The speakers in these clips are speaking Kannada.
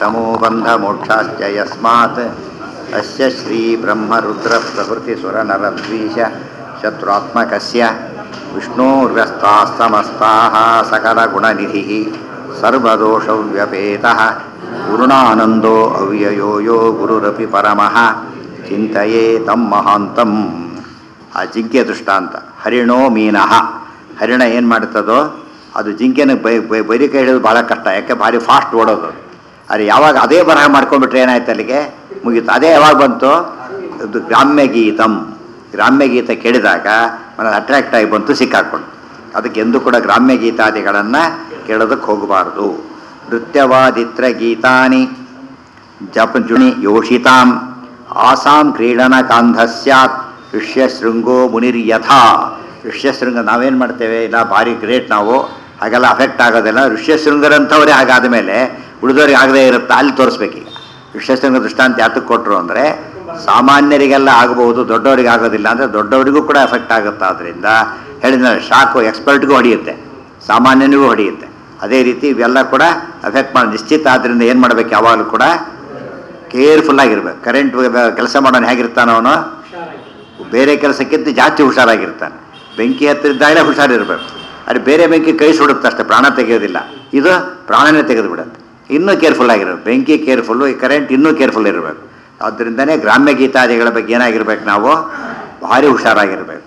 तमो बन्धमोक्षाश्च यस्मात् अस्य श्रीब्रह्मरुद्रप्रभृतिसुरनरद्वीष शत्रुआत्मकस्य विष्णोर्व्यस्ताः समस्ताः सकलगुणनिधिः सर्वदोषव्यपेतः गुरुणानन्दो अव्ययो यो गुरुरपि परमः ಚಿಂತೆಯೇ ತಮ್ಮ ಮಹಾಂತಂ ಆ ಜಿಂಕೆ ದೃಷ್ಟಾಂತ ಹರಿಣೋ ಮೀನಃ ಹರಿಣ ಏನು ಮಾಡ್ತದೋ ಅದು ಜಿಂಕೆನ ಬೈ ಬೈ- ಬೈರಿ ಕೈ ಹಿಡಿದು ಭಾಳ ಕಷ್ಟ ಯಾಕೆ ಭಾರಿ ಫಾಸ್ಟ್ ಓಡೋದು ಅದು ಯಾವಾಗ ಅದೇ ಬರಹ ಮಾಡ್ಕೊಂಡ್ಬಿಟ್ರೆ ಏನಾಯ್ತು ಅಲ್ಲಿಗೆ ಮುಗೀತು ಅದೇ ಯಾವಾಗ ಬಂತು ಇದು ಗ್ರಾಮ್ಯ ಗೀತಂ ಗ್ರಾಮ್ಯ ಗೀತ ಕೇಳಿದಾಗ ಮನದು ಅಟ್ರಾಕ್ಟ್ ಆಗಿ ಬಂತು ಸಿಕ್ಕಾಕೊಂಡು ಅದಕ್ಕೆ ಎಂದೂ ಕೂಡ ಗ್ರಾಮ್ಯ ಗೀತಾದಿಗಳನ್ನು ಕೇಳೋದಕ್ಕೆ ಹೋಗಬಾರ್ದು ನೃತ್ಯವಾದಿತ್ರ ಗೀತಾನಿ ಜಪ ಜುಣಿ ಯೋಷಿತಾಂ ಆಸಾಂ ಕ್ರೀಡನ ಕಾಂಧ ಸ್ಯಾತ್ ಋಷ್ಯಶೃಂಗೋ ಮುನಿರ್ಯಥಾ ಋಷ್ಯಶೃಂಗ ನಾವೇನು ಮಾಡ್ತೇವೆ ಇಲ್ಲ ಭಾರಿ ಗ್ರೇಟ್ ನಾವು ಹಾಗೆಲ್ಲ ಅಫೆಕ್ಟ್ ಆಗೋದಿಲ್ಲ ಋಷ್ಯಶೃಂಗರಂಥವರೇ ಹಾಗಾದ ಮೇಲೆ ಉಳಿದವ್ರಿಗೆ ಆಗದೇ ಇರುತ್ತೆ ಅಲ್ಲಿ ತೋರಿಸ್ಬೇಕೀಗ ಋಷ್ಯಶೃಂಗ ದೃಷ್ಟಾಂತ ಯಾತಕ್ಕೆ ಕೊಟ್ಟರು ಅಂದರೆ ಸಾಮಾನ್ಯರಿಗೆಲ್ಲ ಆಗಬಹುದು ದೊಡ್ಡವರಿಗೆ ಆಗೋದಿಲ್ಲ ಅಂದರೆ ದೊಡ್ಡವರಿಗೂ ಕೂಡ ಎಫೆಕ್ಟ್ ಆಗುತ್ತೆ ಆದ್ದರಿಂದ ಹೇಳಿದ ಶಾಕು ಎಕ್ಸ್ಪರ್ಟ್ಗೂ ಹೊಡೆಯುತ್ತೆ ಸಾಮಾನ್ಯನಿಗೂ ಹೊಡೆಯುತ್ತೆ ಅದೇ ರೀತಿ ಇವೆಲ್ಲ ಕೂಡ ಎಫೆಕ್ಟ್ ಮಾಡಿ ನಿಶ್ಚಿತ ಆದ್ದರಿಂದ ಏನು ಮಾಡ್ಬೇಕು ಯಾವಾಗಲೂ ಕೂಡ ಕೇರ್ಫುಲ್ ಆಗಿರ್ಬೇಕು ಕರೆಂಟ್ ಕೆಲಸ ಮಾಡೋನು ಹೇಗಿರ್ತಾನೋ ಅವನು ಬೇರೆ ಕೆಲಸಕ್ಕಿಂತ ಜಾಸ್ತಿ ಹುಷಾರಾಗಿರ್ತಾನೆ ಬೆಂಕಿ ಹತ್ತಿದ್ದಾಗಲೇ ಹುಷಾರಿರ್ಬೇಕು ಅದು ಬೇರೆ ಬೆಂಕಿ ಕೈ ಸುಡುತ್ತೆ ಅಷ್ಟೇ ಪ್ರಾಣ ತೆಗೆಯೋದಿಲ್ಲ ಇದು ಪ್ರಾಣನೇ ತೆಗೆದು ಬಿಡುತ್ತೆ ಇನ್ನೂ ಕೇರ್ಫುಲ್ ಆಗಿರ್ಬೇಕು ಬೆಂಕಿ ಕೇರ್ಫುಲ್ಲು ಈ ಕರೆಂಟ್ ಇನ್ನೂ ಕೇರ್ಫುಲ್ ಇರಬೇಕು ಆದ್ದರಿಂದನೇ ಗ್ರಾಮ್ಯ ಗೀತಾದಿಗಳ ಬಗ್ಗೆ ಏನಾಗಿರ್ಬೇಕು ನಾವು ಭಾರಿ ಹುಷಾರಾಗಿರಬೇಕು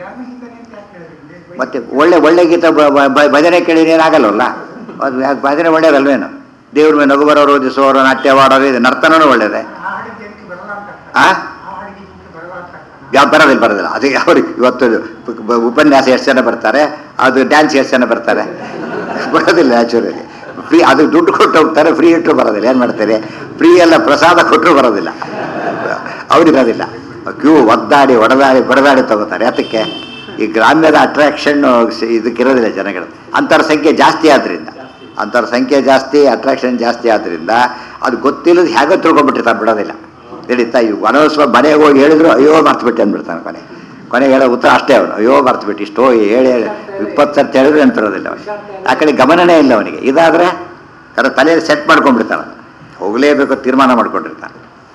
ಮತ್ತೆ ಒಳ್ಳೆ ಒಳ್ಳೆ ಗೀತ ಬ- ಬ- ಬ- ಭಜನೆ ಕೇಳಿದ್ರೆ ಏನಾಗಲ್ವಲ್ಲ ಅದು ಯಾಕೆ ಭಜನೆ ಒಳ್ಳೇದಲ್ವೇನು ದೇವ್ರ ಮೇಲೆ ನಗು ಬರೋರು ದಿಸೋರು ನಾಟ್ಯವಾಡೋರು ಇದು ನರ್ತನೂ ಒಳ್ಳೇದೆ ಆ ಯಾವ ಬರೋದಿಲ್ಲ ಬರೋದಿಲ್ಲ ಅದು ಅವ್ರಿಗೆ ಇವತ್ತು ಬ- ಉಪನ್ಯಾಸ ಎಷ್ಟು ಜನ ಬರ್ತಾರೆ ಅದು ಡ್ಯಾನ್ಸ್ ಎಷ್ಟು ಜನ ಬರ್ತಾರೆ ಬರೋದಿಲ್ಲ ನ್ಯಾಚುರಲಿ ಫ್ರೀ ಅದು ದುಡ್ಡು ಕೊಟ್ಟು ಹೋಗ್ತಾರೆ ಫ್ರೀ ಇಟ್ಟರು ಬರೋದಿಲ್ಲ ಏನು ಮಾಡ್ತಾರೆ ಫ್ರೀ ಎಲ್ಲ ಪ್ರಸಾದ ಕೊಟ್ಟರು ಬರೋದಿಲ್ಲ ಅವ್ರಿರೋದಿಲ್ಲ ಕ್ಯೂ ಒದ್ದಾಡಿ ಒಡೆದಾಡಿ ಬಡದಾಡಿ ತಗೋತಾರೆ ಯಾತಕ್ಕೆ ಈ ಗ್ರಾಮ್ಯದ ಅಟ್ರಾಕ್ಷನ್ ಇದಕ್ಕಿರೋದಿಲ್ಲ ಜನಗಳು ಅಂಥವ್ರ ಸಂಖ್ಯೆ ಜಾಸ್ತಿ ಆದ್ರಿಂದ ಅಂಥವ್ರ ಸಂಖ್ಯೆ ಜಾಸ್ತಿ ಅಟ್ರಾಕ್ಷನ್ ಜಾಸ್ತಿ ಆದ್ರಿಂದ ಅದು ಗೊತ್ತಿಲ್ಲದ ಹೇಗೋ ತಿಳ್ಕೊಂಡ್ಬಿಟ್ಟಿರ್ತಾರೆ ಬಿಡೋದಿಲ್ಲ ನಡೀತಾ ಇವು ವನೋತ್ಸವ ಮನೆಗೆ ಹೋಗಿ ಹೇಳಿದ್ರು ಅಯ್ಯೋ ಮರ್ತುಬಿಟ್ಟೆ ಅಂದ್ಬಿಡ್ತಾನೆ ಕೊನೆ ಕೊನೆಗೆ ಹೇಳೋ ಉತ್ತರ ಅಷ್ಟೇ ಅವನು ಅಯ್ಯೋ ಮರ್ತುಬಿಟ್ಟು ಇಷ್ಟೋ ಹೇಳಿ ಹೇಳಿ ಇಪ್ಪತ್ತು ಸರ್ತಿ ಹೇಳಿದ್ರೆ ನೆನಪಿರೋದಿಲ್ಲ ಅವನಿಗೆ ಆ ಕಡೆ ಗಮನನೇ ಇಲ್ಲ ಅವನಿಗೆ ಇದಾದರೆ ಕರೆ ತಲೆಯಲ್ಲಿ ಸೆಟ್ ಮಾಡ್ಕೊಂಡ್ಬಿಡ್ತಾನೆ ಹೋಗಲೇಬೇಕು ತೀರ್ಮಾನ ಮಾಡ್ಕೊಂಡಿರ್ತಾನೆ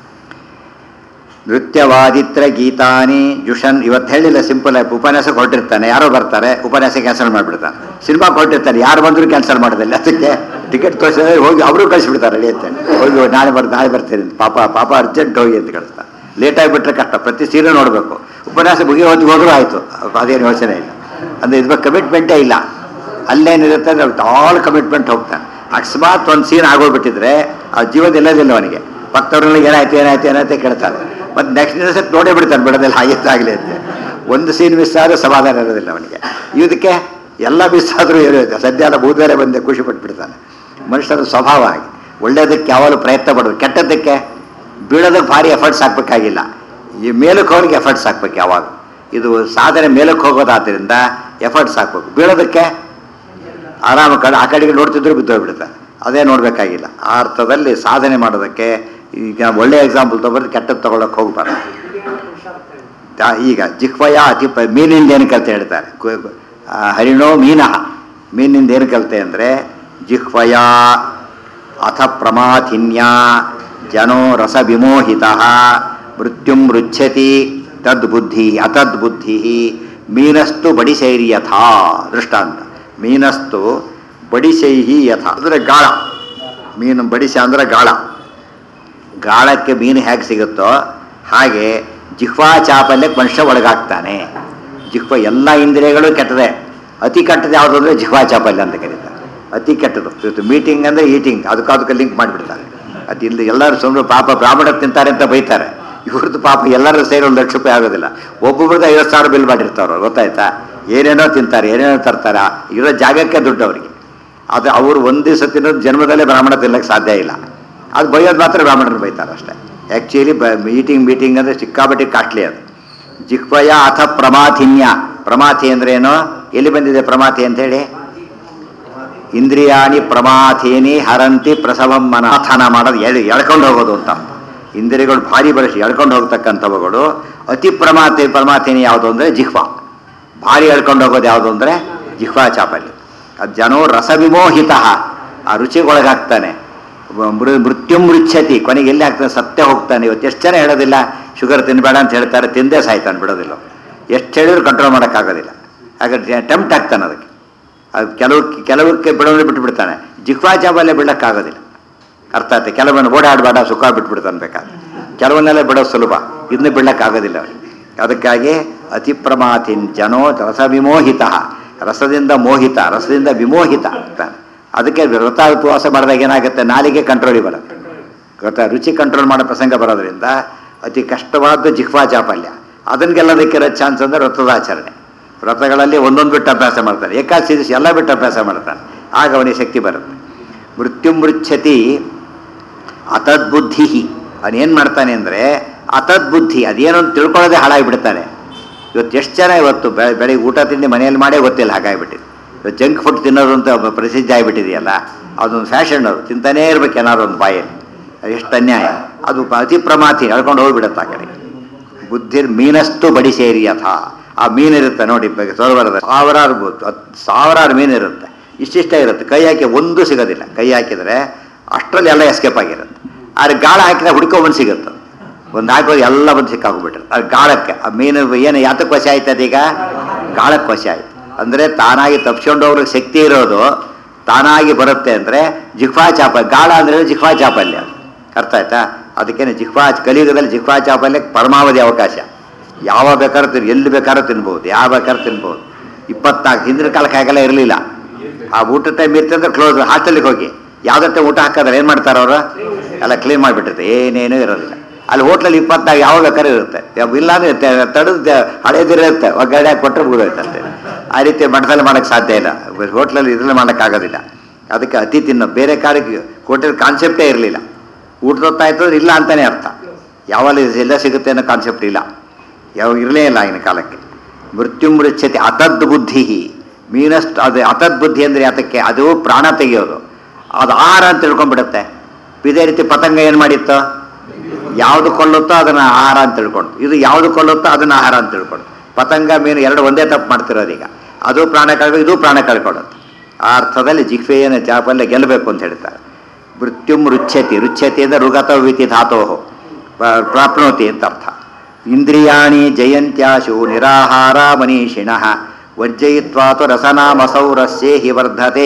ನೃತ್ಯವಾದಿತ್ರ ಗೀತಾನಿ ಜುಷನ್ ಇವತ್ತು ಹೇಳಿಲ್ಲ ಸಿಂಪಲ್ ಆಗಿ ಉಪನ್ಯಾಸ ಕೊಟ್ಟಿರ್ತಾನೆ ಯಾರೋ ಬರ್ತಾರೆ ಉಪನ್ಯಾಸ ಕ್ಯಾನ್ಸಲ್ ಮಾಡಿಬಿಡ್ತಾನೆ ಸಿನಿಮಾ ಕೊಟ್ಟಿರ್ತಾರೆ ಯಾರು ಬಂದರೂ ಕ್ಯಾನ್ಸಲ್ ಮಾಡೋದಿಲ್ಲ ಅದಕ್ಕೆ ಟಿಕೆಟ್ ತೋರಿಸಿದ್ರೆ ಹೋಗಿ ಅವರು ಕಳಿಸ್ಬಿಡ್ತಾರೆ ರೆಡಿ ಅಂತ ಹೋಗಿ ನಾಳೆ ಬರ್ ನಾಳೆ ಬರ್ತೀನಿ ಅಂತ. ಪಾಪ ಪಾಪ ಅರ್ಜೆಂಟ್ ಹೋಗಿ ಅಂತ ಕಳಿಸ್ತಾರೆ ಲೇಟ್ ಆಗಿಬಿಟ್ರೆ ಕಷ್ಟ ಪ್ರತಿ ಸೀರೆ ನೋಡಬೇಕು ಉಪನ್ಯಾಸ ಮುಗಿ ಹೊತ್ತಿಗೆ ಹೋದ್ರೂ ಆಯಿತು ಅದೇನು ಯೋಚನೆ ಇಲ್ಲ ಅಂದರೆ ಇದ್ರ ಕಮಿಟ್ಮೆಂಟೇ ಇಲ್ಲ ಅಲ್ಲೇನಿರುತ್ತೆ ಅಂದ್ರೆ ಆಲ್ ಕಮಿಟ್ಮೆಂಟ್ ಹೋಗ್ತಾನೆ ಅಕಸ್ಮಾತ್ ಒಂದು ಸೀನ್ ಆಗೋಗ್ಬಿಟ್ಟಿದ್ರೆ ಆ ಜೀವದ ಇಲ್ಲದಿಲ್ಲ ಅವನಿಗೆ ಭಕ್ತವ್ರಲ್ಲಿ ಏನಾಯ್ತು ಏನಾಯ್ತು ಏನಾಯ್ತು ಕೇಳ್ತಾರೆ ಮತ್ತು ನೆಕ್ಸ್ಟ್ ದಿವಸ ನೋಡೇ ಬಿಡ್ತಾನೆ ಬಿಡೋದಿಲ್ಲ ಆಗಿತ್ತಾಗಲಿ ಅಂತ ಒಂದು ಸೀನ್ ಮಿಸ್ ಆದರೂ ಸಮಾಧಾನ ಇರೋದಿಲ್ಲ ಅವನಿಗೆ ಇದಕ್ಕೆ ಎಲ್ಲ ಮಿಸ್ ಆದರೂ ಇರೋದು ಸದ್ಯ ಎಲ್ಲ ಭೂತೇರೆ ಬಂದೆ ಖುಷಿ ಪಟ್ಬಿಡ್ತಾನೆ ಮನುಷ್ಯನ ಸ್ವಭಾವ ಆಗಿ ಒಳ್ಳೆಯದಕ್ಕೆ ಯಾವಾಗಲೂ ಪ್ರಯತ್ನ ಪಡೋದು ಕೆಟ್ಟದ್ದಕ್ಕೆ ಬೀಳೋದಕ್ಕೆ ಭಾರಿ ಎಫರ್ಟ್ಸ್ ಹಾಕ್ಬೇಕಾಗಿಲ್ಲ ಈ ಮೇಲಕ್ಕೆ ಹೋಗಿ ಎಫರ್ಟ್ಸ್ ಹಾಕ್ಬೇಕು ಯಾವಾಗ ಇದು ಸಾಧನೆ ಮೇಲಕ್ಕೆ ಹೋಗೋದಾದ್ದರಿಂದ ಎಫರ್ಟ್ಸ್ ಹಾಕ್ಬೇಕು ಬೀಳೋದಕ್ಕೆ ಆರಾಮ ಕಡೆ ಆ ಕಡೆಗೆ ನೋಡ್ತಿದ್ರು ಬಿದ್ದೋಗ್ಬಿಡ್ತಾರೆ ಅದೇ ನೋಡಬೇಕಾಗಿಲ್ಲ ಆ ಅರ್ಥದಲ್ಲಿ ಸಾಧನೆ ಮಾಡೋದಕ್ಕೆ ಈಗ ಒಳ್ಳೆ ಎಕ್ಸಾಂಪಲ್ ತೊಗೊಳ್ದು ಕೆಟ್ಟದ್ದು ತೊಗೊಳಕ್ಕೆ ಹೋಗ್ಬಾರ್ದು ದ- ಈಗ ಜಿಹ್ವಯ ಅತಿ ಪ ಮೀನಿಂದ ಏನು ಕಲಿತೆ ಹೇಳ್ತಾರೆ ಕು- ಆ, ಹರಿಣೋ ಮೀನಃ ಮೀನಿಂದ ಏನು ಕಲಿತೆ ಅಂದರೆ ಜಿಹ್ವಯ ಅಥ ಪ್ರಮಾಥಿನ್ಯ ಜನೋ ರಸ ವಿಮೋಹಿತ ಮೃತ್ಯುಂ ರುಚ್ಯತಿ ತದ್ಬುದ್ಧಿ ಅತದ್ಬುದ್ಧಿ ಮೀನಸ್ತು ಬಡಿಸೈರಿ ಯಥಾ ದೃಷ್ಟಾಂತ ಮೀನಸ್ತು ಬಡಿಸೈಹಿ ಯಥ ಅಂದರೆ ಗಾಳ ಮೀನು ಬಡಿಸ ಅಂದರೆ ಗಾಳ ಗಾಳಕ್ಕೆ ಮೀನು ಹೇಗೆ ಸಿಗುತ್ತೋ ಹಾಗೆ ಜಿಹ್ವಾ ಚಾಪಲ್ಯಕ್ಕೆ ಮನುಷ್ಯ ಒಳಗಾಗ್ತಾನೆ ಜಿಹ್ವ ಎಲ್ಲ ಇಂದ್ರಿಯಗಳು ಕೆಟ್ಟದೆ ಅತಿ ಕೆಟ್ಟದ್ದು ಯಾವುದು ಅಂದರೆ ಜಿಹ್ವಾ ಚಾಪಲ್ಯ ಅಂತ ಕರೀತಾರೆ ಅತಿ ಕೆಟ್ಟದು ಇವತ್ತು ಮೀಟಿಂಗ್ ಅಂದರೆ ಈಟಿಂಗ್ ಅದಕ್ಕೆ ಅದಕ್ಕೆ ಲಿಂಕ್ ಮಾಡಿಬಿಡ್ತಾರೆ ಅದು ಇಲ್ಲಿ ಎಲ್ಲರೂ ಸುಮ್ಮನೆ ಪಾಪ ಬ್ರಾಹ್ಮಣ ತಿಂತಾರೆ ಅಂತ ಬೈತಾರೆ ಇವ್ರದ್ದು ಪಾಪ ಎಲ್ಲರೂ ಸೇರಿ ಒಂದು ಲಕ್ಷ ರೂಪಾಯಿ ಆಗೋದಿಲ್ಲ ಒಬ್ಬೊಬ್ರದ್ದು ಐವತ್ತು ಸಾವಿರ ಬಿಲ್ ಮಾಡಿರ್ತಾವ್ರು ಗೊತ್ತಾಯ್ತಾ ಏನೇನೋ ತಿಂತಾರೆ ಏನೇನೋ ತರ್ತಾರೆ ಇರೋ ಜಾಗಕ್ಕೆ ದುಡ್ಡು ಅವರಿಗೆ ಅದು ಅವರು ಒಂದು ದಿವಸ ತಿನ್ನೋದು ಜನ್ಮದಲ್ಲೇ ಬ್ರಾಹ್ಮಣ ತಿನ್ನಕ್ಕೆ ಸಾಧ್ಯ ಇಲ್ಲ ಅದು ಬೈಯೋದು ಮಾತ್ರ ಬ್ರಾಹ್ಮಣರು ಬೈತಾರೆ ಅಷ್ಟೇ ಆ್ಯಕ್ಚುಲಿ ಬ ಮೀಟಿಂಗ್ ಮೀಟಿಂಗ್ ಅಂದರೆ ಸಿಕ್ಕಾಪಟ್ಟೆ ಕಾಸ್ಟ್ಲಿ ಅದು ಜಿಹ್ವಯ ಅಥ ಪ್ರಮಾಥಿನ್ಯ ಪ್ರಮಾಥಿ ಅಂದ್ರೆ ಏನು ಎಲ್ಲಿ ಬಂದಿದೆ ಪ್ರಮಾಥಿ ಅಂತ ಹೇಳಿ ಇಂದ್ರಿಯಾಣಿ ಪ್ರಮಾಥೇನಿ ಹರಂತಿ ಪ್ರಸವಂ ಮನಾಥನ ಮಾಡೋದು ಎಳಿ ಎಳ್ಕೊಂಡು ಹೋಗೋದು ಅಂತ ಇಂದ್ರಿಯಗಳು ಭಾರಿ ಬಳಸಿ ಎಳ್ಕೊಂಡು ಹೋಗ್ತಕ್ಕಂಥವುಗಳು ಅತಿ ಪ್ರಮಾಥಿ ಪ್ರಮಾಥೇನಿ ಯಾವುದು ಅಂದರೆ ಜಿಹ್ವ ಭಾರಿ ಎಳ್ಕೊಂಡು ಹೋಗೋದು ಯಾವುದು ಅಂದರೆ ಜಿಹ್ವಾ ಚಾಪಲ್ಯ ಅದು ಜನೋ ರಸವಿಮೋಹಿತ ಆ ರುಚಿಗೊಳಗಾಗ್ತಾನೆ ಮೃ ಮೃತ್ಯುಂ ಮೃಚ್ಛತಿ ಕೊನೆಗೆ ಎಲ್ಲಿ ಆಗ್ತಾನೆ ಸತ್ಯ ಹೋಗ್ತಾನೆ ಇವತ್ತು ಎಷ್ಟು ಜನ ಹೇಳೋದಿಲ್ಲ ಶುಗರ್ ತಿನ್ನಬೇಡ ಅಂತ ಹೇಳ್ತಾರೆ ತಿಂದೇ ಸಾಯ್ತಾನೆ ಬಿಡೋದಿಲ್ಲ ಎಷ್ಟು ಹೇಳಿದ್ರು ಕಂಟ್ರೋಲ್ ಮಾಡೋಕ್ಕಾಗೋದಿಲ್ಲ ಹಾಗಾದ್ರೆ ಟೆಂಪ್ಟ್ ಆಗ್ತಾನೆ ಅದಕ್ಕೆ ಅದು ಕೆಲವು ಕೆಲವಕ್ಕೆ ಬಿಡೋದ್ರೆ ಬಿಟ್ಟು ಬಿಡ್ತಾನೆ ಜಿಹ್ವಾ ಜಾಬಲ್ಲೇ ಬಿಡೋಕ್ಕಾಗೋದಿಲ್ಲ ಅರ್ಥ ಆಯ್ತು ಕೆಲವನ್ನ ಓಡಾಡಬೇಡ ಸುಖ ಬಿಟ್ಬಿಡ್ತಾನೆ ಬೇಕಾದ್ರೆ ಕೆಲವನ್ನೆಲ್ಲ ಬಿಡೋದು ಸುಲಭ ಇದನ್ನ ಬಿಡೋಕ್ಕಾಗೋದಿಲ್ಲ ಅವನಿಗೆ ಅದಕ್ಕಾಗಿ ಅತಿ ಪ್ರಮಾಥಿನ್ ಜನೋ ರಸ ವಿಮೋಹಿತ ರಸದಿಂದ ಮೋಹಿತ ರಸದಿಂದ ವಿಮೋಹಿತ ಆಗ್ತಾನೆ ಅದಕ್ಕೆ ವ್ರತ ಉಪವಾಸ ಮಾಡಿದಾಗ ಏನಾಗುತ್ತೆ ನಾಲಿಗೆ ಕಂಟ್ರೋಲಿಗೆ ಬರುತ್ತೆ ಗೊತ್ತಾ ರುಚಿ ಕಂಟ್ರೋಲ್ ಮಾಡೋ ಪ್ರಸಂಗ ಬರೋದ್ರಿಂದ ಅತಿ ಕಷ್ಟವಾದ ಜಿಹ್ವಾ ಚಾಪಲ್ಯ ಅದನ್ನ ಗೆಲ್ಲೋದಕ್ಕಿರೋ ಚಾನ್ಸ್ ಅಂದರೆ ವ್ರತದ ಆಚರಣೆ ವ್ರತಗಳಲ್ಲಿ ಒಂದೊಂದು ಬಿಟ್ಟು ಅಭ್ಯಾಸ ಮಾಡ್ತಾನೆ ಏಕಾದಶಿ ದಿವಸ ಎಲ್ಲ ಬಿಟ್ಟು ಅಭ್ಯಾಸ ಮಾಡ್ತಾನೆ ಆಗ ಅವನಿಗೆ ಶಕ್ತಿ ಬರುತ್ತೆ ಮೃತ್ಯು ಮೃಚ್ಛತಿ ಅತದ್ಬುದ್ಧಿ ಅವನೇನು ಮಾಡ್ತಾನೆ ಅಂದರೆ ಅತದ್ಬುದ್ಧಿ ಅದೇನೋ ಅಂತ ತಿಳ್ಕೊಳ್ಳೋದೇ ಹಾಳಾಗಿಬಿಡ್ತಾನೆ ಇವತ್ತು ಎಷ್ಟು ಜನ ಇವತ್ತು ಬೆಳೆ ಬೆಳಿಗ್ಗೆ ಊಟ ತಿಂಡಿ ಮನೆಯಲ್ಲಿ ಮಾಡೇ ಗೊತ್ತಿಲ್ಲ ಹಾಗಾಗಿಬಿಟ್ಟಿದೆ ಇವತ್ತು ಜಂಕ್ ಫುಡ್ ತಿನ್ನೋದು ಅಂತ ಒಬ್ಬ ಪ್ರಸಿದ್ಧ ಆಗಿಬಿಟ್ಟಿದೆಯಲ್ಲ ಅದೊಂದು ಫ್ಯಾಷನ್ ಅದು ತಿಂತಾನೇ ಇರ್ಬೇಕು ಏನಾದ್ರು ಒಂದು ಬಾಯಲ್ಲಿ ಅದು ಎಷ್ಟು ಅನ್ಯಾಯ ಅದು ಅತಿ ಪ್ರಮಾತಿ ಎಳ್ಕೊಂಡು ಹೋಗ್ಬಿಡುತ್ತೆ ಆ ಕಡೆ ಬುದ್ಧಿರ್ ಮೀನಸ್ತು ಬಡಿ ಸೇರಿ ಯಥ ಆ ಮೀನಿರುತ್ತೆ ನೋಡಿ ಸರೋವರದ ಸಾವಿರಾರು ಬು- ಹತ್- ಸಾವಿರಾರು ಮೀನಿರುತ್ತೆ ಇಷ್ಟಿಷ್ಟ ಇರುತ್ತೆ ಕೈ ಹಾಕಿ ಒಂದು ಸಿಗೋದಿಲ್ಲ ಕೈ ಹಾಕಿದರೆ ಅಷ್ಟರಲ್ಲಿ ಎಲ್ಲ ಎಸ್ಕೇಪ್ ಆಗಿರುತ್ತೆ ಆದ್ರೆ ಗಾಳ ಹಾಕಿದ್ರೆ ಹುಡ್ಕೊಂಬಂದು ಸಿಗುತ್ತೆ ಒಂದು ಹಾಕೋದು ಎಲ್ಲ ಬಂದು ಸಿಕ್ಕಾಕೊಂಡ್ಬಿಟ್ರೆ ಅದು ಗಾಳಕ್ಕೆ ಆ ಮೀನು ಏನು ಯಾತಕ್ಕೆ ವಶ ಆಯ್ತದ ಈಗ ಗಾಳಕ್ಕೆ ವಶ ಆಯ್ತು ಅಂದರೆ ತಾನಾಗಿ ತಪ್ಸ್ಕೊಂಡವ್ರಿಗೆ ಶಕ್ತಿ ಇರೋದು ತಾನಾಗಿ ಬರುತ್ತೆ ಅಂದರೆ ಜಿಹ್ವಾ ಚಾಪ ಗಾಳ ಅಂದರೆ ಜಿಹ್ವಾ ಚಾಪಲ್ಯ ಅದು. ಅರ್ಥ ಆಯ್ತಾ ಅದಕ್ಕೇನೆ ಜಿಹ್ವಾ ಕಲಿಯುಗದಲ್ಲಿ ಜಿಹ್ವಾ ಚಾಪಲ್ಯಕ್ಕೆ ಪರಮಾವಧಿ ಅವಕಾಶ ಯಾವ ಬೇಕಾದ್ರೂ ತಿನ್ ಎಲ್ಲಿ ಬೇಕಾದ್ರೂ ತಿನ್ಬೋದು ಯಾವ ಬೇಕಾದ್ರೂ ತಿನ್ಬೋದು ಇಪ್ಪತ್ನಾಲ್ಕು ಹಿಂದಿನ ಕಾಲಕ್ಕೆ ಹಾಗೆಲ್ಲ ಇರಲಿಲ್ಲ ಆ ಊಟ ಟೈಮ್ ಇರ್ತಂದ್ರೆ ಕ್ಲೋಸ್ ಹಾಸ್ಟೆಲಿಗೆ ಹೋಗಿ ಯಾವುದತ್ತೆ ಊಟ ಹಾಕಿದ್ರೆ ಏನು ಮಾಡ್ತಾರೆ ಅವರು ಎಲ್ಲ ಕ್ಲೀನ್ ಮಾಡಿಬಿಟ್ಟಿರುತ್ತೆ ಏನೇನೂ ಇರೋದಿಲ್ಲ ಅಲ್ಲಿ ಹೋಟ್ಲಲ್ಲಿ ಇಪ್ಪತ್ನಾಲ್ಕು ಯಾವ ಬೇಕಾದ್ರೂ ಇರುತ್ತೆ ಯಾವ ಇಲ್ಲ ಅಂದ್ರೆ ತಡೆದು ಹಳೇದಿರುತ್ತೆ ಒಗ್ಗರಣೆ ಹಾಕಿ ಕೊಟ್ಟರೆ ಮುಗಿದೋಯ್ತು ಅಷ್ಟೇ ಆ ರೀತಿ ಮಠದಲ್ಲಿ ಮಾಡೋಕ್ಕೆ ಸಾಧ್ಯ ಇಲ್ಲ ಹೋಟ್ಲಲ್ಲಿ ಇದ್ರಲ್ಲಿ ಮಾಡೋಕ್ಕಾಗೋದಿಲ್ಲ ಅದಕ್ಕೆ ಅತಿ ತಿನ್ನೋ ಬೇರೆ ಕಾಲಕ್ಕೆ ಹೋಟೆಲ್ ಕಾನ್ಸೆಪ್ಟೇ ಇರಲಿಲ್ಲ ಊಟದೊತ್ತಾಯ್ತು ಅಂದ್ರೆ ಇಲ್ಲ ಅಂತಾನೆ ಅರ್ಥ ಯಾವಲ್ಲಿ ಎಲ್ಲ ಸಿಗುತ್ತೆ ಅನ್ನೋ ಕಾನ್ಸೆಪ್ಟ್ ಇಲ್ಲ ಯಾವ ಇರಲೇ ಇಲ್ಲ ಆಗಿನ ಕಾಲಕ್ಕೆ ಮೃತ್ಯು ಮೃಚ್ಛತಿ ಅತದ್ ಬುದ್ಧಿ ಮೀನಸ್ಟ್ ಅದು ಅತದ್ ಬುದ್ಧಿ ಅಂದರೆ ಅದಕ್ಕೆ ಅದು ಪ್ರಾಣ ತೆಗೆಯೋದು ಅದು ಆಹಾರ ಅಂತ ತಿಳ್ಕೊಂಡ್ಬಿಡುತ್ತೆ ಇದೇ ರೀತಿ ಪತಂಗ ಏನು ಮಾಡಿತ್ತು ಯಾವುದು ಕೊಲ್ಲುತ್ತೋ ಅದನ್ನು ಆಹಾರ ಅಂತ ತಿಳ್ಕೊಂಡು ಇದು ಯಾವುದು ಕೊಲ್ಲುತ್ತೋ ಅದನ್ನು ಆಹಾರ ಅಂತ ತಿಳ್ಕೊಂಡು ಪತಂಗ ಮೀನು ಎರಡು ಒಂದೇ ತಪ್ಪು ಮಾಡ್ತಿರೋದು ಈಗ ಅದು ಪ್ರಾಣ ಕಳ್ಕೊಂಡು ಇದು ಪ್ರಾಣ ಕಳ್ಕೊಳ್ಳುತ್ತೆ ಆ ಅರ್ಥದಲ್ಲಿ ಜಿಹ್ವೆಯನ್ನು ಜಾಪಲ್ಯ ಗೆಲ್ಲಬೇಕು ಅಂತ ಹೇಳ್ತಾರೆ ಮೃತ್ಯುಂ ರುಚ್ಯತಿ ರುಚ್ಯತಿ ಅಂದರೆ ರುಗತವಿತಿ ಧಾತೋ ಪ್ರಾಪ್ನೋತಿ ಅಂತ ಅರ್ಥ ಇಂದ್ರಿಯಾಣಿ ಜಯಂತ್ಯಾಶು ನಿರಾಹಾರ ಮನೀಷಿಣಃ ವರ್ಜಯಿತ್ವಾತು ರಸನಾಮಸೌರಸ್ಯೇ ಹಿ ವರ್ಧತೆ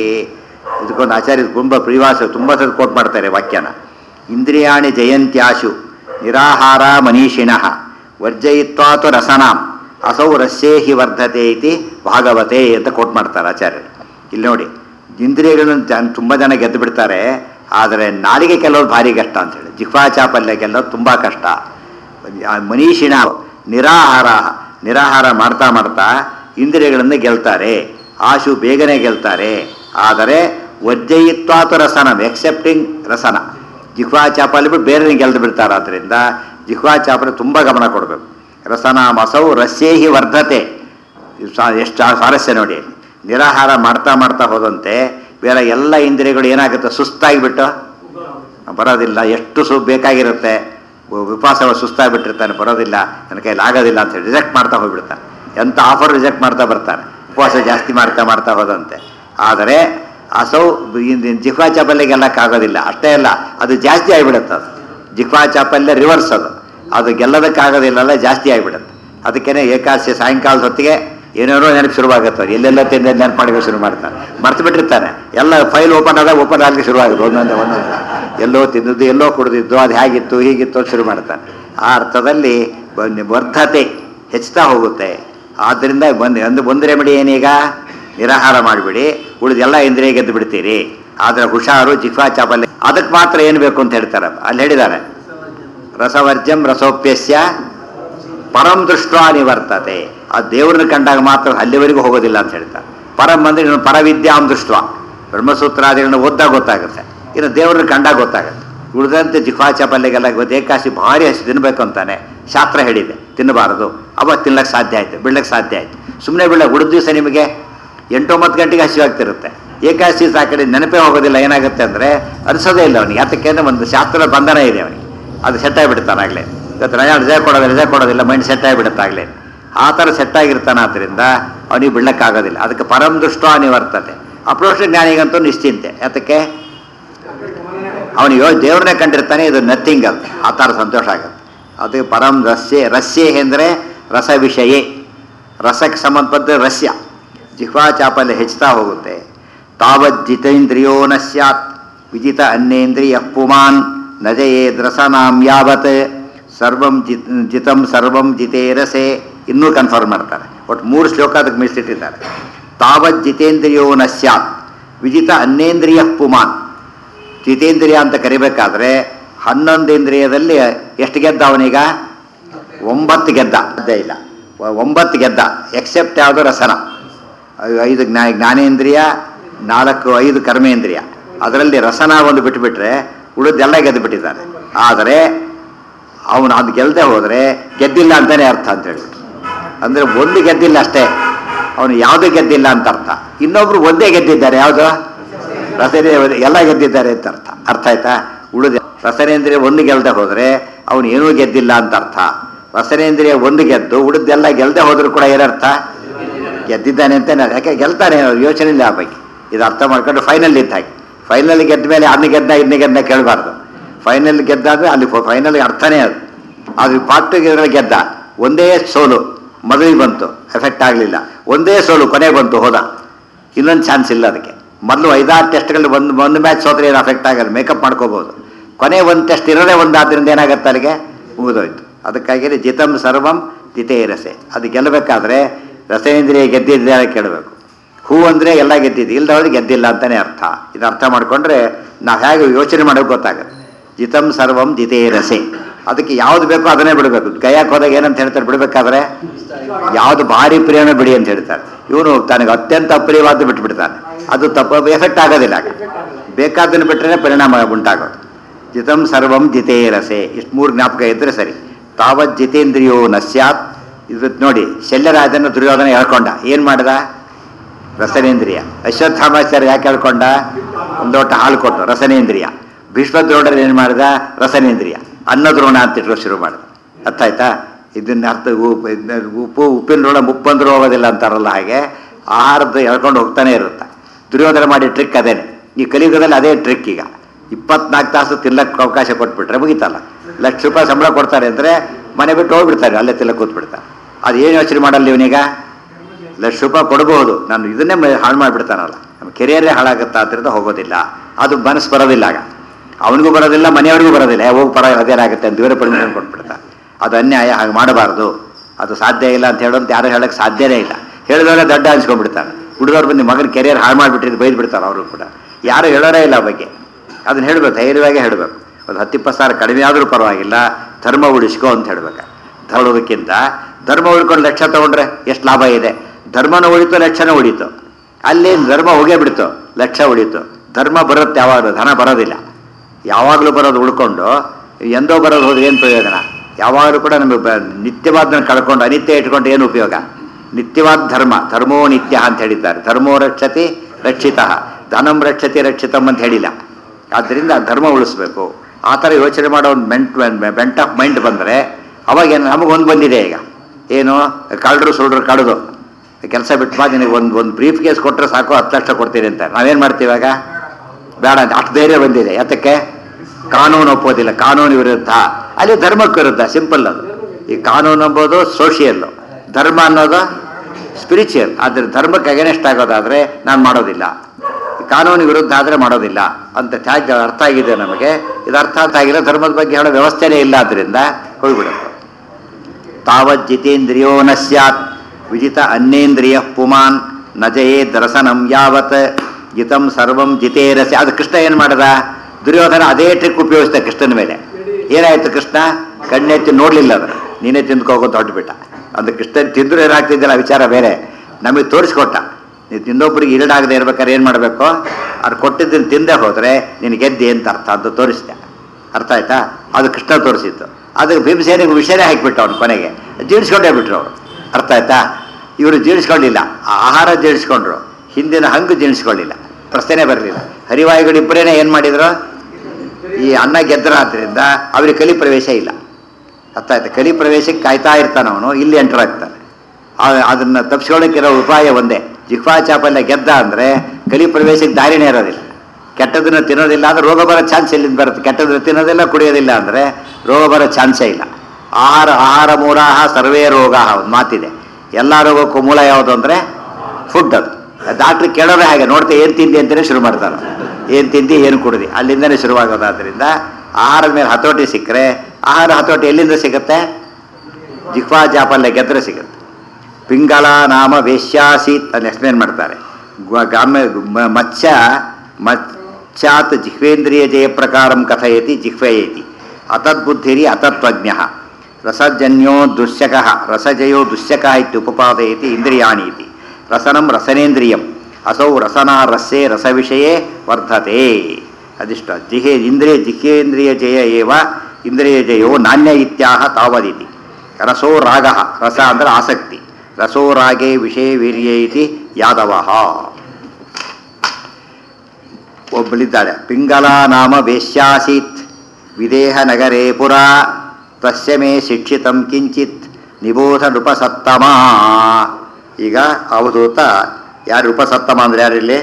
ಇದಕ್ಕೊಂದು ಆಚಾರ್ಯ ತುಂಬ ಪ್ರಿವಾಸ ತುಂಬ ಸಲ ಕೋಟ್ ಮಾಡ್ತಾರೆ ವಾಕ್ಯನ ಇಂದ್ರಿಯಾಣಿ ಜಯಂತ್ಯಾಶು ನಿರಾಹಾರ ಮನೀಷಿಣಃ ವರ್ಜಯಿತ್ವಾತು ರಸನಾಂ ಅಸೌ ರಸ್ಯೇ ಹಿ ವರ್ಧತೆ ಇತಿ ಭಾಗವತೆ ಅಂತ ಕೋಟ್ ಮಾಡ್ತಾರೆ ಆಚಾರ್ಯರು ಇಲ್ಲಿ ನೋಡಿ ಇಂದ್ರಿಯಗಳನ್ನು ಜನ ತುಂಬ ಜನ ಗೆದ್ದು ಬಿಡ್ತಾರೆ ಆದರೆ ನಾಲಿಗೆ ಕೆಲವರು ಭಾರಿ ಕಷ್ಟ ಅಂತೇಳಿ ಜಿಹ್ವಾ ಚಾಪಲ್ಯ ಗೆಲ್ಲೋದು ತುಂಬ ಕಷ್ಟ ಆ ಮನೀಷಿಣ ನಿರಾಹಾರ ನಿರಾಹಾರ ಮಾಡ್ತಾ ಮಾಡ್ತಾ ಇಂದ್ರಿಯಗಳನ್ನು ಗೆಲ್ತಾರೆ ಆಶು ಬೇಗನೆ ಗೆಲ್ತಾರೆ ಆದರೆ ವರ್ಜಯಿತ್ವಾತು ರಸನ ಎಕ್ಸೆಪ್ಟಿಂಗ್ ರಸನ ಜಿಹ್ವಾ ಚಾಪಲ್ಯ ಬಿಟ್ಟು ಬೇರೆ ಗೆಲ್ದು ಬಿಡ್ತಾರೆ ಆದ್ದರಿಂದ ಜಿಹ್ವಾ ಚಾಪಲ್ಯ ತುಂಬ ಗಮನ ಕೊಡಬೇಕು ರಸನ ಮಸೌ ರಸ್ಯೇಹಿ ವರ್ಧತೆ ಇದು ಸಾ- ಎಷ್ಟು ಸಾ- ಸ್ವಾರಸ್ಯ ನೋಡಿ ನಿರಾಹಾರ ಮಾಡ್ತಾ ಮಾಡ್ತಾ ಹೋದಂತೆ ಬೇರೆ ಎಲ್ಲ ಇಂದ್ರಿಯಗಳು ಏನಾಗುತ್ತೆ ಸುಸ್ತಾಗಿಬಿಟ್ಟು ಬರೋದಿಲ್ಲ ಎಷ್ಟು ಸು ಬೇಕಾಗಿರುತ್ತೆ ವಿಪಾಸ ಸುಸ್ತಾಗಿಬಿಟ್ಟಿರ್ತಾನೆ ಬರೋದಿಲ್ಲ ನನ್ನ ಕೈಲಿ ಆಗೋದಿಲ್ಲ ಅಂತ ಹೇಳಿ ರಿಜೆಕ್ಟ್ ಮಾಡ್ತಾ ಹೋಗ್ಬಿಡ್ತಾನೆ ಎಂಥ ಆಫರ್ ರಿಜೆಕ್ಟ್ ಮಾಡ್ತಾ ಬರ್ತಾನೆ ಉಪವಾಸ ಜಾಸ್ತಿ ಮಾಡ್ತಾ ಮಾಡ್ತಾ ಹೋದಂತೆ ಆದರೆ ಅಸೌ ಇಂದಿನ ಜಿಹ್ವಾ ಚಾಪಲ್ಯ ಗೆಲ್ಲಕ್ಕಾಗೋದಿಲ್ಲ ಅಷ್ಟೇ ಅಲ್ಲ ಅದು ಜಾಸ್ತಿ ಆಗಿಬಿಡುತ್ತೆ ಅದು ಜಿಹ್ವಾ ಚಾಪಲ್ಯ ರಿವರ್ಸ್ ಅದು ಅದು ಗೆಲ್ಲೋದಕ್ಕಾಗೋದಿಲ್ಲಲ್ಲ ಜಾಸ್ತಿ ಆಗಿಬಿಡುತ್ತೆ ಅದಕ್ಕೇನೆ ಏಕಾದಶಿ ಸಾಯಂಕಾಲದ ಹೊತ್ತಿಗೆ ಏನೇನೋ ನೆನಪು ಶುರುವಾಗುತ್ತೆ ಅವ್ರು ಎಲ್ಲೆಲ್ಲ ತಿಂದ ನೆನಪು ಮಾಡಿ ಶುರು ಮಾಡ್ತಾನೆ ಮರ್ತು ಬಿಟ್ಟಿರ್ತಾನೆ ಎಲ್ಲ ಫೈಲ್ ಓಪನ್ ಆದಾಗ ಓಪನ್ ಆಗಲಿಕ್ಕೆ ಶುರುವಾಗುತ್ತೆ ಒಂದೊಂದೇ ಒಂದೊಂದು ಎಲ್ಲೋ ತಿಂದದ್ದು ಎಲ್ಲೋ ಕುಡಿದಿದ್ದು ಅದು ಹೇಗಿತ್ತು ಹೀಗಿತ್ತು ಅಂತ ಶುರು ಮಾಡ್ತಾನೆ ಆ ಅರ್ಥದಲ್ಲಿ ಬನ್ನಿ ವರ್ಧತೆ ಹೆಚ್ಚುತ್ತಾ ಹೋಗುತ್ತೆ ಆದ್ದರಿಂದ ಬಂದು ಒಂದು ಒಂದು ರೆಮಿಡಿ ಏನೀಗ ನಿರಾಹಾರ ಮಾಡಿಬಿಡಿ ಉಳಿದ ಎಲ್ಲ ಇಂದ್ರಿಯ ಗೆದ್ದು ಬಿಡ್ತೀರಿ ಆದರೆ ಹುಷಾರು ಜಿಹ್ವಾ ಚಾಪಲ್ಯ ಅದಕ್ಕೆ ಮಾತ್ರ ಏನು ಬೇಕು ಅಂತ ಹೇಳ್ತಾರೆ ಅಲ್ಲಿ ಹೇಳಿದ್ದಾರೆ ರಸವರ್ಜಂ ರಸೋಪ್ಯಸ್ಯ ಪರಂ ದೃಷ್ಟ ನಿವರ್ತತೆ ಆ ದೇವ್ರನ್ನ ಕಂಡಾಗ ಮಾತ್ರ ಅಲ್ಲಿವರೆಗೂ ಹೋಗೋದಿಲ್ಲ ಅಂತ ಹೇಳ್ತಾರೆ ಪರಂ ಅಂದ್ರೆ ಇನ್ನು ಪರವಿದ್ಯಾಂ ದೃಷ್ಟ ಬ್ರಹ್ಮಸೂತ್ರಾದಿಗಳನ್ನ ಓದ್ದಾಗ ಗೊತ್ತಾಗುತ್ತೆ ಇನ್ನು ದೇವ್ರನ್ನ ಕಂಡಾಗ ಗೊತ್ತಾಗುತ್ತೆ ಉಳಿದಂತೆ ಜಿಹ್ವಾ ಚಾಪಲ್ಯಗೆಲ್ಲ ಇವತ್ತು ಏಕಾಶಿ ಭಾರಿ ಹಸಿ ತಿನ್ನಬೇಕು ಅಂತಾನೆ ಶಾಸ್ತ್ರ ಹೇಳಿದೆ ತಿನ್ನಬಾರದು ಅವಾಗ ತಿನ್ಲಕ್ಕೆ ಸಾಧ್ಯ ಆಯ್ತು ಬಿಡ್ಲಕ್ಕೆ ಸಾಧ್ಯ ಆಯ್ತು ಸುಮ್ಮನೆ ಬಿಡ್ಲ ಉಳಿದ ದಿವಸ ನಿಮಗೆ ಎಂಟು ಒಂಬತ್ತು ಗಂಟೆಗೆ ಹಸಿವಾಗ್ತಿರುತ್ತೆ ಏಕಾದಶಿ ಆ ಕಡೆ ನೆನಪೇ ಹೋಗೋದಿಲ್ಲ ಏನಾಗುತ್ತೆ ಅಂದರೆ ಅನಿಸೋದೇ ಇಲ್ಲ ಅವನಿಗೆ ಯಾತಕ್ಕೆ ಅಂದರೆ ಒಂದು ಶಾಸ್ತ್ರದ ಬಂಧನ ಇದೆ ಅವನಿಗೆ ಅದು ಸೆಟ್ ಆಗಿಬಿಡ್ತಾನಾಗಲೇ ಇವತ್ತು ರಜಾ ರಜೆ ಕೊಡೋದು ರಜೆ ಕೊಡೋದಿಲ್ಲ ಮೈಂಡ್ ಸೆಟ್ ಆಗಿಬಿಡುತ್ತಾಗಲೇ ಆ ಥರ ಸೆಟ್ ಆಗಿರ್ತಾನೆ ಆದ್ದರಿಂದ ಅವನಿಗೆ ಬಿಡ್ಲಕ್ಕಾಗೋದಿಲ್ಲ ಅದಕ್ಕೆ ಪರಂ ದೃಷ್ಟ ನಿವರ್ತತೆ ಅಪ್ರೋಷ ಜ್ಞಾನಿಗಂತೂ ನಿಶ್ಚಿಂತೆ ಯಾತಕ್ಕೆ ಅವನು ಯೋ ದೇವ್ರನ್ನೇ ಕಂಡಿರ್ತಾನೆ ಇದು ನಥಿಂಗ್ ಅದು ಆ ಥರ ಸಂತೋಷ ಆಗುತ್ತೆ ಅದು ಪರಂ ರಸ್ಯ ರಸ್ಯೆ ಅಂದರೆ ರಸ ವಿಷಯೇ ರಸಕ್ಕೆ ಸಂಬಂಧಪಟ್ಟ ರಸ್ಯ ಜಿಹ್ವಾ ಚಾಪಲ್ಯ ಹೆಚ್ಚುತ್ತಾ ಹೋಗುತ್ತೆ ತಾವತ್ ಜಿತೇಂದ್ರಿಯೋ ನ ಸ್ಯಾತ್ ವಿಜಿತ ಅನ್ನೇಂದ್ರಿಯ ಪುಮಾನ್ ನ ಜಯೇದ್ ರಸನಾಂ ಯಾವತ್ ಸರ್ವಂ ಜಿತ್ ಜಿತಂ ಸರ್ವಂ ಜಿತೇ ರಸೆ ಇನ್ನೂ ಕನ್ಫರ್ಮ್ ಮಾಡ್ತಾರೆ ಒಟ್ಟು ಮೂರು ಶ್ಲೋಕ ಅದಕ್ಕೆ ಮೀಸಲಿಟ್ಟಿದ್ದಾರೆ ತಾವತ್ ಜಿತೇಂದ್ರಿಯೋ ನ ಸ್ಯಾತ್ ವಿಜಿತ ಅನ್ನೇಂದ್ರಿಯ ಪುಮಾನ್ ಜಿತೇಂದ್ರಿಯ ಅಂತ ಕರಿಬೇಕಾದ್ರೆ ಹನ್ನೊಂದು ಇಂದ್ರಿಯದಲ್ಲಿ ಎಷ್ಟು ಗೆದ್ದ ಅವನೀಗ ಒಂಬತ್ತು ಗೆದ್ದ ಅದೇ ಇಲ್ಲ ಒ- ಒಂಬತ್ತು ಗೆದ್ದ ಎಕ್ಸೆಪ್ಟ್ ಯಾವುದು ರಸನ ಐ- ಐದು ಜ್ಞಾ ಜ್ಞಾನೇಂದ್ರಿಯ ನಾಲ್ಕು ಐದು ಕರ್ಮೇಂದ್ರಿಯ ಅದರಲ್ಲಿ ರಸನ ಒಂದು ಬಿಟ್ಟುಬಿಟ್ರೆ ಉಳಿದೆಲ್ಲ ಗೆದ್ದು ಬಿಟ್ಟಿದ್ದಾನೆ ಆದರೆ ಅವನು ಅದು ಗೆಲ್ಲದೆ ಹೋದರೆ ಗೆದ್ದಿಲ್ಲ ಅಂತಲೇ ಅರ್ಥ ಅಂತ ಹೇಳ್ಬಿಟ್ಟು ಅಂದರೆ ಒಂದು ಗೆದ್ದಿಲ್ಲ ಅಷ್ಟೇ ಅವನು ಯಾವುದು ಗೆದ್ದಿಲ್ಲ ಅಂತ ಅರ್ಥ ಇನ್ನೊಬ್ರು ಒಂದೇ ಗೆದ್ದಿದ್ದಾರೆ ಯಾವುದು ರಸನೇ ಎಲ್ಲ ಗೆದ್ದಿದ್ದಾರೆ ಅಂತ ಅರ್ಥ ಅರ್ಥ ಆಯ್ತಾ ಉಳಿದ ರಸನೇಂದ್ರಿಯ ಒಂದು ಗೆಲ್ಲದೆ ಹೋದರೆ ಅವನು ಏನೂ ಗೆದ್ದಿಲ್ಲ ಅಂತ ಅರ್ಥ ರಸನೇಂದ್ರಿಯ ಒಂದು ಗೆದ್ದು ಉಳಿದೆಲ್ಲ ಗೆಲ್ಲದೆ ಹೋದರೂ ಕೂಡ ಏನರ್ಥ ಗೆದ್ದಿದ್ದಾನೆ ಅಂತಾನೆ ಯಾಕೆ ಗೆಲ್ತಾನೆ ಅವ್ರು ಯೋಚನೆ ಇಲ್ಲ ಆ ಬಗ್ಗೆ ಇದು ಅರ್ಥ ಮಾಡ್ಕೊಂಡು ಫೈನಲ್ ಇದ್ದ ಹಾಗೆ ಫೈನಲ್ ಗೆದ್ದ ಮೇಲೆ ಅನ್ನ ಗೆದ್ದ ಇನ್ನ ಗೆದ್ದ ಕೇಳಬಾರ್ದು ಫೈನಲ್ ಗೆದ್ದಾದ್ರೆ ಅಲ್ಲಿ ಫೈನಲ್ ಅರ್ಥನೇ ಅದು ಅದು ಪಾರ್ಟ್ ಇದರಲ್ಲಿ ಗೆದ್ದ ಒಂದೇ ಸೋಲು ಮೊದಲಿಗೆ ಬಂತು ಎಫೆಕ್ಟ್ ಆಗಲಿಲ್ಲ ಒಂದೇ ಸೋಲು ಕೊನೆ ಬಂತು ಹೋದ ಇನ್ನೊಂದು ಚಾನ್ಸ್ ಇಲ್ಲ ಅದಕ್ಕೆ ಮೊದಲು ಐದಾರು ಟೆಸ್ಟ್ಗಳು ಒಂದು ಒಂದು ಮ್ಯಾಚ್ ಸೋತ್ರೆ ಏನು ಅಫೆಕ್ಟ್ ಆಗಲ್ಲ ಮೇಕಪ್ ಮಾಡ್ಕೋಬೋದು ಕೊನೆ ಒಂದು ಟೆಸ್ಟ್ ಇರೋದೇ ಒಂದು ಆದ್ರಿಂದ ಏನಾಗುತ್ತೆ ಅಲ್ಲಿಗೆ ಮುಗಿದೋಯ್ತು ಅದಕ್ಕಾಗಿ ಜಿತಂ ಸರ್ವಂ ಜಿತೇ ರಸೆ ಅದು ಗೆಲ್ಲಬೇಕಾದ್ರೆ ರಸೇಂದ್ರಿಯ ಗೆದ್ದಿದ್ದಾರೆ ಕೇಳಬೇಕು ಹೂ ಅಂದರೆ ಎಲ್ಲ ಗೆದ್ದಿದ್ದು ಇಲ್ದವ್ರು ಗೆದ್ದಿಲ್ಲ ಅಂತಲೇ ಅರ್ಥ ಇದು ಅರ್ಥ ಮಾಡಿಕೊಂಡ್ರೆ ನಾವು ಹೇಗೆ ಯೋಚನೆ ಮಾಡೋಕೆ ಗೊತ್ತಾಗುತ್ತೆ ಜಿತಂ ಸರ್ವಂ ಜಿತೇ ರಸೆ ಅದಕ್ಕೆ ಯಾವ್ದು ಬೇಕೋ ಅದನ್ನೇ ಬಿಡಬೇಕು ಗಯಾಕ್ ಹೋದಾಗ ಏನಂತ ಹೇಳ್ತಾರೆ ಬಿಡಬೇಕಾದ್ರೆ ಯಾವುದು ಭಾರಿ ಪ್ರಿಯನ ಬಿಡಿ ಅಂತ ಹೇಳ್ತಾರೆ ಇವನು ತನಗೆ ಅತ್ಯಂತ ಅಪ್ರಿಯವಾದ ಬಿಟ್ಬಿಡ್ತಾನೆ ಅದು ತಪ್ಪು ಎಫೆಕ್ಟ್ ಆಗೋದಿಲ್ಲ ಆಗ ಬೇಕಾದನ್ನು ಬಿಟ್ಟರೆ ಪರಿಣಾಮ ಉಂಟಾಗೋದು ಜಿತಂ ಸರ್ವಂ ಜಿತೇ ರಸೆ ಇಷ್ಟು ಮೂರು ಜ್ಞಾಪಕ ಇದ್ದರೆ ಸರಿ ತಾವತ್ ಜಿತೇಂದ್ರಿಯೋ ನ ಸ್ಯಾತ್ ಇದು ನೋಡಿ ಶಲ್ಯರಾಜನ ದುರ್ಯೋಧನ ಹೇಳ್ಕೊಂಡ ಏನು ಮಾಡ್ದ ರಸನೇಂದ್ರಿಯ ಅಶ್ವತ್ಥಾಮಾಚಾರ್ಯ ಯಾಕೆ ಹೇಳ್ಕೊಂಡ ಒಂದು ಲೋಟ ಹಾಲು ಕೊಟ್ಟು ರಸನೇಂದ್ರಿಯ ಭೀಷ್ಮದ್ರೋಣರು ಏನು ಮಾಡಿದ ರಸನೇಂದ್ರಿಯ ಅನ್ನದ್ರೋಣ ಅಂತ ಇಟ್ಕೊ ಶುರು ಮಾಡಿದ ಅರ್ಥ ಆಯ್ತಾ ಇದನ್ನ ಅರ್ಥ ಉಪ್ಪು ಇದನ್ನ ಉಪ್ಪು ಉಪ್ಪಿನ ಋಣ ಮುಪ್ಪಂದ್ರೂ ಹೋಗೋದಿಲ್ಲ ಅಂತಾರಲ್ಲ ಹಾಗೆ ಆಹಾರದ ಹೇಳ್ಕೊಂಡು ಹೋಗ್ತಾನೆ ಇರುತ್ತೆ ದುರ್ಯೋಧನ ಮಾಡಿ ಟ್ರಿಕ್ ಅದೇನೆ ಈ ಕಲಿಯುಗದಲ್ಲಿ ಅದೇ ಟ್ರಿಕ್ ಈಗ ಇಪ್ಪತ್ನಾಲ್ಕು ತಾಸು ತಿನ್ನಕ್ಕೆ ಅವಕಾಶ ಕೊಟ್ಬಿಟ್ರೆ ಮುಗಿತಲ್ಲ ಲಕ್ಷ ರೂಪಾಯಿ ಸಂಬಳ ಕೊಡ್ತಾರೆ ಅಂದರೆ ಮನೆ ಬಿಟ್ಟು ಹೋಗ್ಬಿಡ್ತಾರೆ ಅಲ್ಲೇ ತಿನ್ನಕ್ಕೆ ಕೂತ್ಬಿಡ್ತಾರೆ ಅದು ಏನು ಯೋಚನೆ ಮಾಡಲ್ಲ ಇವನೀಗ ಲಕ್ಷ ರೂಪಾಯಿ ಕೊಡಬಹುದು ನಾನು ಇದನ್ನೇ ಮ- ಹಾಳು ಮಾಡಿಬಿಡ್ತಾನಲ್ಲ ನಮ್ಮ ಕೆರಿಯರೇ ಹಾಳಾಗುತ್ತಾ ಅದರಿಂದ ಹೋಗೋದಿಲ್ಲ ಅದು ಮನಸ್ಸು ಬರೋದಿಲ್ಲ ಆಗ ಅವನಿಗೂ ಬರೋದಿಲ್ಲ ಮನೆಯವ್ರಿಗೂ ಬರೋದಿಲ್ಲ ಏ, ಹೋಗಿ ಪರ ಅದೇನಾಗುತ್ತೆ ಅಂತ ಇವರೇ ಪರ್ಮಿಷನ್ ಕೊಟ್ಬಿಡ್ತಾರೆ ಅದು ಅನ್ಯಾಯ ಹಾಗೆ ಮಾಡಬಾರ್ದು ಅದು ಸಾಧ್ಯ ಇಲ್ಲ ಅಂತ ಹೇಳೋದು ಯಾರು ಹೇಳಕ್ಕೆ ಸಾಧ್ಯನೇ ಇಲ್ಲ ಹೇಳಿದವರೇ ದಡ್ಡ ಅನ್ಸ್ಕೊಂಡ್ಬಿಡ್ತಾರೆ ಹುಡುಗರು ಬಂದು ಮಗನ ಕೆರಿಯರ್ ಹಾಳು ಮಾಡಿಬಿಟ್ಟಿದ್ದು ಬೈದು ಬಿಡ್ತಾರೆ ಅವರು ಕೂಡ ಯಾರು ಹೇಳೋರೇ ಇಲ್ಲ ಆ ಬಗ್ಗೆ ಅದನ್ನ ಹೇಳಬೇಕು ಧೈರ್ಯವಾಗಿ ಹೇಳಬೇಕು ಒಂದು ಹತ್ತಿಪ್ಪತ್ತು ಸಾವಿರ ಕಡಿಮೆ ಆದರೂ ಪರವಾಗಿಲ್ಲ ಧರ್ಮ ಉಳಿಸ್ಕೋ ಅಂತ ಹೇಳ್ಬೇಕು ತಗೊಳ್ಳೋದಕ್ಕಿಂತ ಧರ್ಮ ಉಳ್ಕೊಂಡು ಲಕ್ಷ ತಗೊಂಡ್ರೆ ಎಷ್ಟು ಲಾಭ ಇದೆ ಧರ್ಮನ ಉಳಿತು ಲಕ್ಷನ ಉಳಿತು ಅಲ್ಲಿ ಧರ್ಮ ಹೋಗೇ ಬಿಡ್ತು ಲಕ್ಷ ಉಳಿತು ಧರ್ಮ ಬರುತ್ತೆ ಯಾವಾಗಲೂ ಧನ ಬರೋದಿಲ್ಲ ಯಾವಾಗಲೂ ಬರೋದು ಉಳ್ಕೊಂಡು ಎಂದೋ ಬರೋದು ಹೋದ್ರೆ ಏನು ಪ್ರಯೋಜನ ಯಾವಾಗಲೂ ಕೂಡ ನಮಗೆ ಬ ನಿತ್ಯವಾದನ್ನು ಕಳ್ಕೊಂಡು ಅನಿತ್ಯ ಇಟ್ಕೊಂಡು ಏನು ಉಪಯೋಗ ನಿತ್ಯವಾದ ಧರ್ಮ ಧರ್ಮೋ ನಿತ್ಯ ಅಂತ ಹೇಳಿದ್ದಾರೆ ಧರ್ಮೋ ರಕ್ಷತಿ ರಕ್ಷಿತ ಧನಂ ರಕ್ಷತಿ ರಕ್ಷಿತಂ ಅಂತ ಹೇಳಿಲ್ಲ ಆದ್ದರಿಂದ ಧರ್ಮ ಉಳಿಸ್ಬೇಕು ಆ ಥರ ಯೋಚನೆ ಮಾಡೋ ಒಂದು ಮೆಂಟ್ ಬೆಂಟ್ ಆಫ್ ಮೈಂಡ್ ಬಂದರೆ ಅವಾಗೇನು ನಮಗೊಂದು ಬಂದಿದೆ ಈಗ ಏನು ಕಳ್ಳರು ಸುಳ್ಳರು ಕಳೆದು ಕೆಲಸ ಬಿಟ್ಟು ಬಾ ನಿನಗೆ ಒಂದು ಒಂದು ಬ್ರೀಫ್ ಕೇಸ್ ಕೊಟ್ಟರೆ ಸಾಕು ಹತ್ತು ಲಕ್ಷ ಕೊಡ್ತೀನಿ ಅಂತ ನಾವೇನು ಮಾಡ್ತೀವಿ ಇವಾಗ ಬೇಡ ಅಂತ ಅಷ್ಟು ಧೈರ್ಯ ಬಂದಿದೆ ಯಾತಕ್ಕೆ ಕಾನೂನು ಒಪ್ಪೋದಿಲ್ಲ ಕಾನೂನು ವಿರುದ್ಧ ಅಲ್ಲಿ ಧರ್ಮಕ್ಕೆ ವಿರುದ್ಧ ಸಿಂಪಲ್ ಅದು ಈ ಕಾನೂನು ಎಂಬುದು ಸೋಷಿಯಲ್ಲು ಧರ್ಮ ಅನ್ನೋದು ಸ್ಪಿರಿಚುವಲ್ ಆದರೆ ಧರ್ಮಕ್ಕೆ ಅಗೇನೆಸ್ಟ್ ಆಗೋದಾದರೆ ನಾನು ಮಾಡೋದಿಲ್ಲ ಕಾನೂನು ವಿರುದ್ಧ ಆದರೆ ಮಾಡೋದಿಲ್ಲ ಅಂತ ತ್ಯಾಗ ಅರ್ಥ ಆಗಿದೆ ನಮಗೆ ಇದು ಅರ್ಥ ಅರ್ಥ ಆಗಿಲ್ಲ ಧರ್ಮದ ಬಗ್ಗೆ ಹೇಳೋ ವ್ಯವಸ್ಥೆನೇ ಇಲ್ಲ ಆದ್ದರಿಂದ ಹೋಗ್ಬಿಡುತ್ತೆ ತಾವತ್ ಜಿತೇಂದ್ರಿಯೋ ನ ಸ್ಯಾತ್ ವಿಜಿತ ಅನ್ನೇಂದ್ರಿಯ ಪುಮಾನ್ ನ ಜಯೇದ್ ರಸನಂ ಯಾವತ್ ಜಿತಂ ಸರ್ವಂ ಜಿತೇರಸೆ ಅದು ಕೃಷ್ಣ ಏನು ಮಾಡ್ದ ದುರ್ಯೋಧನ ಅದೇ ಟ್ರಿಕ್ ಉಪಯೋಗಿಸ್ದ ಕೃಷ್ಣನ ಮೇಲೆ ಏನಾಯ್ತು ಕೃಷ್ಣ ಕಣ್ಣೆತ್ತಿ ನೋಡಲಿಲ್ಲ ಅದು ನೀನೇ ತಿಂದ್ಕೋಗೋದು ಹೊರಟ್ಬಿಟ್ಟ ಅದು ಕೃಷ್ಣ ತಿಂದ್ರು ಏನಾಗ್ತಿದ್ದಿಲ್ಲ ವಿಚಾರ ಬೇರೆ ನಮಗೆ ತೋರಿಸ್ಕೊಟ್ಟ ನೀವು ತಿನ್ನೊಬ್ಬರಿಗೆ ಈಡಾಗದೆ ಇರ್ಬೇಕಾದ್ರೆ ಏನು ಮಾಡಬೇಕು ಅವ್ರು ಕೊಟ್ಟಿದ್ದನ್ನು ತಿಂದೆ ಹೋದರೆ ನೀನು ಗೆದ್ದಿ ಅಂತ ಅರ್ಥ ಅಂತ ತೋರಿಸ್ದೆ ಅರ್ಥ ಆಯ್ತಾ ಅದು ಕೃಷ್ಣ ತೋರಿಸಿತ್ತು ಅದಕ್ಕೆ ಭೀಮಸೇನಿಗೆ ವಿಷಯನೇ ಹಾಕಿಬಿಟ್ಟು ಅವನು ಕೊನೆಗೆ ಜೀರ್ಸ್ಕೊಂಡೇ ಬಿಟ್ರು ಅವರು ಅರ್ಥ ಆಯ್ತಾ ಇವರು ಜೀರ್ಸ್ಕೊಳ್ಳಿಲ್ಲ ಆ ಆಹಾರ ಜೀರ್ಸ್ಕೊಂಡ್ರು ಹಿಂದಿನ ಹಂಗು ಜೀರ್ಸ್ಕೊಳ್ಳಿಲ್ಲ ಪ್ರಶ್ನೆ ಬರಲಿಲ್ಲ ಹರಿವಾಯುಗಳಿಬ್ಬರೇನೆ ಏನು ಮಾಡಿದ್ರು ಈ ಅನ್ನ ಗೆದ್ದರಾದ್ರಿಂದ ಅವ್ರಿಗೆ ಕಲಿ ಪ್ರವೇಶ ಇಲ್ಲ ಅರ್ಥ ಆಯ್ತಾ ಕಲಿ ಪ್ರವೇಶಕ್ಕೆ ಕಾಯ್ತಾ ಇರ್ತಾನೆ ಅವನು ಇಲ್ಲಿ ಎಂಟರ್ ಆಗ್ತಾನೆ ಆ- ಅದನ್ನ ತಪ್ಪಿಸ್ಕೊಳ್ಳೋಕ್ಕಿರೋ ಉಪಾಯ ಒಂದೇ ಜಿಹ್ವಾ ಚಾಪಲ್ಯ ಗೆದ್ದ ಅಂದರೆ ಕಲಿ ಪ್ರವೇಶಕ್ಕೆ ದಾರಿನೇ ಇರೋದಿಲ್ಲ ಕೆಟ್ಟದನ್ನ ತಿನ್ನೋದಿಲ್ಲ ಅಂದ್ರೆ ರೋಗ ಬರೋ ಚಾನ್ಸ್ ಎಲ್ಲಿಂದ ಬರುತ್ತೆ ಕೆಟ್ಟದನ್ನ ತಿನ್ನೋದಿಲ್ಲ ಕುಡಿಯೋದಿಲ್ಲ ಅಂದರೆ ರೋಗ ಬರೋ ಚಾನ್ಸೇ ಇಲ್ಲ ಆಹಾರ ಆಹಾರ ಮೂಲಾಹ ಸರ್ವೇ ರೋಗ ಒಂದು ಮಾತಿದೆ ಎಲ್ಲ ರೋಗಕ್ಕೂ ಮೂಲ ಯಾವುದು ಅಂದರೆ ಫುಡ್ ಅದು ಡಾಕ್ಟ್ರ್ ಕೇಳೋದೇ ಹಾಗೆ ನೋಡ್ತಾ ಏನು ತಿಂದಿ ಅಂತಲೇ ಶುರು ಮಾಡ್ತಾರೆ ಏನು ತಿಂದಿ ಏನು ಕುಡ್ದಿ ಅಲ್ಲಿಂದನೇ ಶುರುವಾಗೋದಾದ್ರಿಂದ ಆಹಾರದ ಮೇಲೆ ಹತೋಟಿ ಸಿಕ್ಕರೆ ಆಹಾರ ಹತೋಟಿ ಎಲ್ಲಿಂದ ಸಿಗುತ್ತೆ ಜಿಹ್ವಾ ಜಾಪಲ್ಯ ಗೆದ್ರೆ ಸಿಗುತ್ತೆ ಪಿಂಗಳ ನಾಮ ವೇಶ್ಯಾಸೀತ್ ಅಂತ ಎಕ್ಸ್ಪ್ಲೇನ್ ಮಾಡ್ತಾರೆ ಗ್ವ- ಗ್ರಾಮ್ಯ ಮ- ಮತ್ಸ್ಯ ಮಚ್ಚಾತ್ ಜಿಹ್ವೇಂದ್ರಿಯ ಜಯ ಪ್ರಕಾರಂ ಕಥಯತಿ ಜಿಹ್ವಯೇತಿ ಅತದ್ಬುದ್ಧಿರಿ ಅತತ್ವಜ್ಞ ರಸಜನ್ಯೋ ದುಶ್ಯಕ ರಸಜಯೋ ದುಶ್ಯಕ ಇತ್ಯುಪಪಾದಯತಿ ಇಂದ್ರಿಯಾಣಿ ಇತಿ ರಸನಂ ರಸನೇಂದ್ರಿಯಂ ಅಸೌ ರಸನಾ ರಸ್ಸೆ ರಸವಿಷಯೇ ವರ್ಧತೆ ಅದಿಷ್ಟ ಜಿಹೆ ಇಂದ್ರಿಯ ಜಿಹೇಂದ್ರಿಯ ಜಯ ಏವ ಇಂದ್ರಿಯ ಜಯೋ ನಾಣ್ಯ ಇತ್ಯಾಹ ತಾವದಿತಿ ರಸೋ ರಾಗ ರಸ ಅಂದ್ರೆ ಆಸಕ್ತಿ ರಸೋ ರಾಗೆ ವಿಷಯ ವೀರ್ಯ ಇತಿ ಯಾದವ ಒಬ್ಬಳಿದ್ದಾಳೆ ಪಿಂಗಲ ನಾಮ ವೇಶ್ಯಾಸೀತ್ ವಿದೇಹ ನಗರೇ ಪುರ ತಸ್ಯ ಮೇ ಶಿಕ್ಷಿತಂ ಕಿಂಚಿತ್ ನಿಬೋಧ ನೃಪಸತ್ತಮ ಈಗ ಅವಧೂತ ಯಾರು ನೃಪಸತ್ತಮ ಅಂದ್ರೆ ಯಾರಿಲ್ಲಿ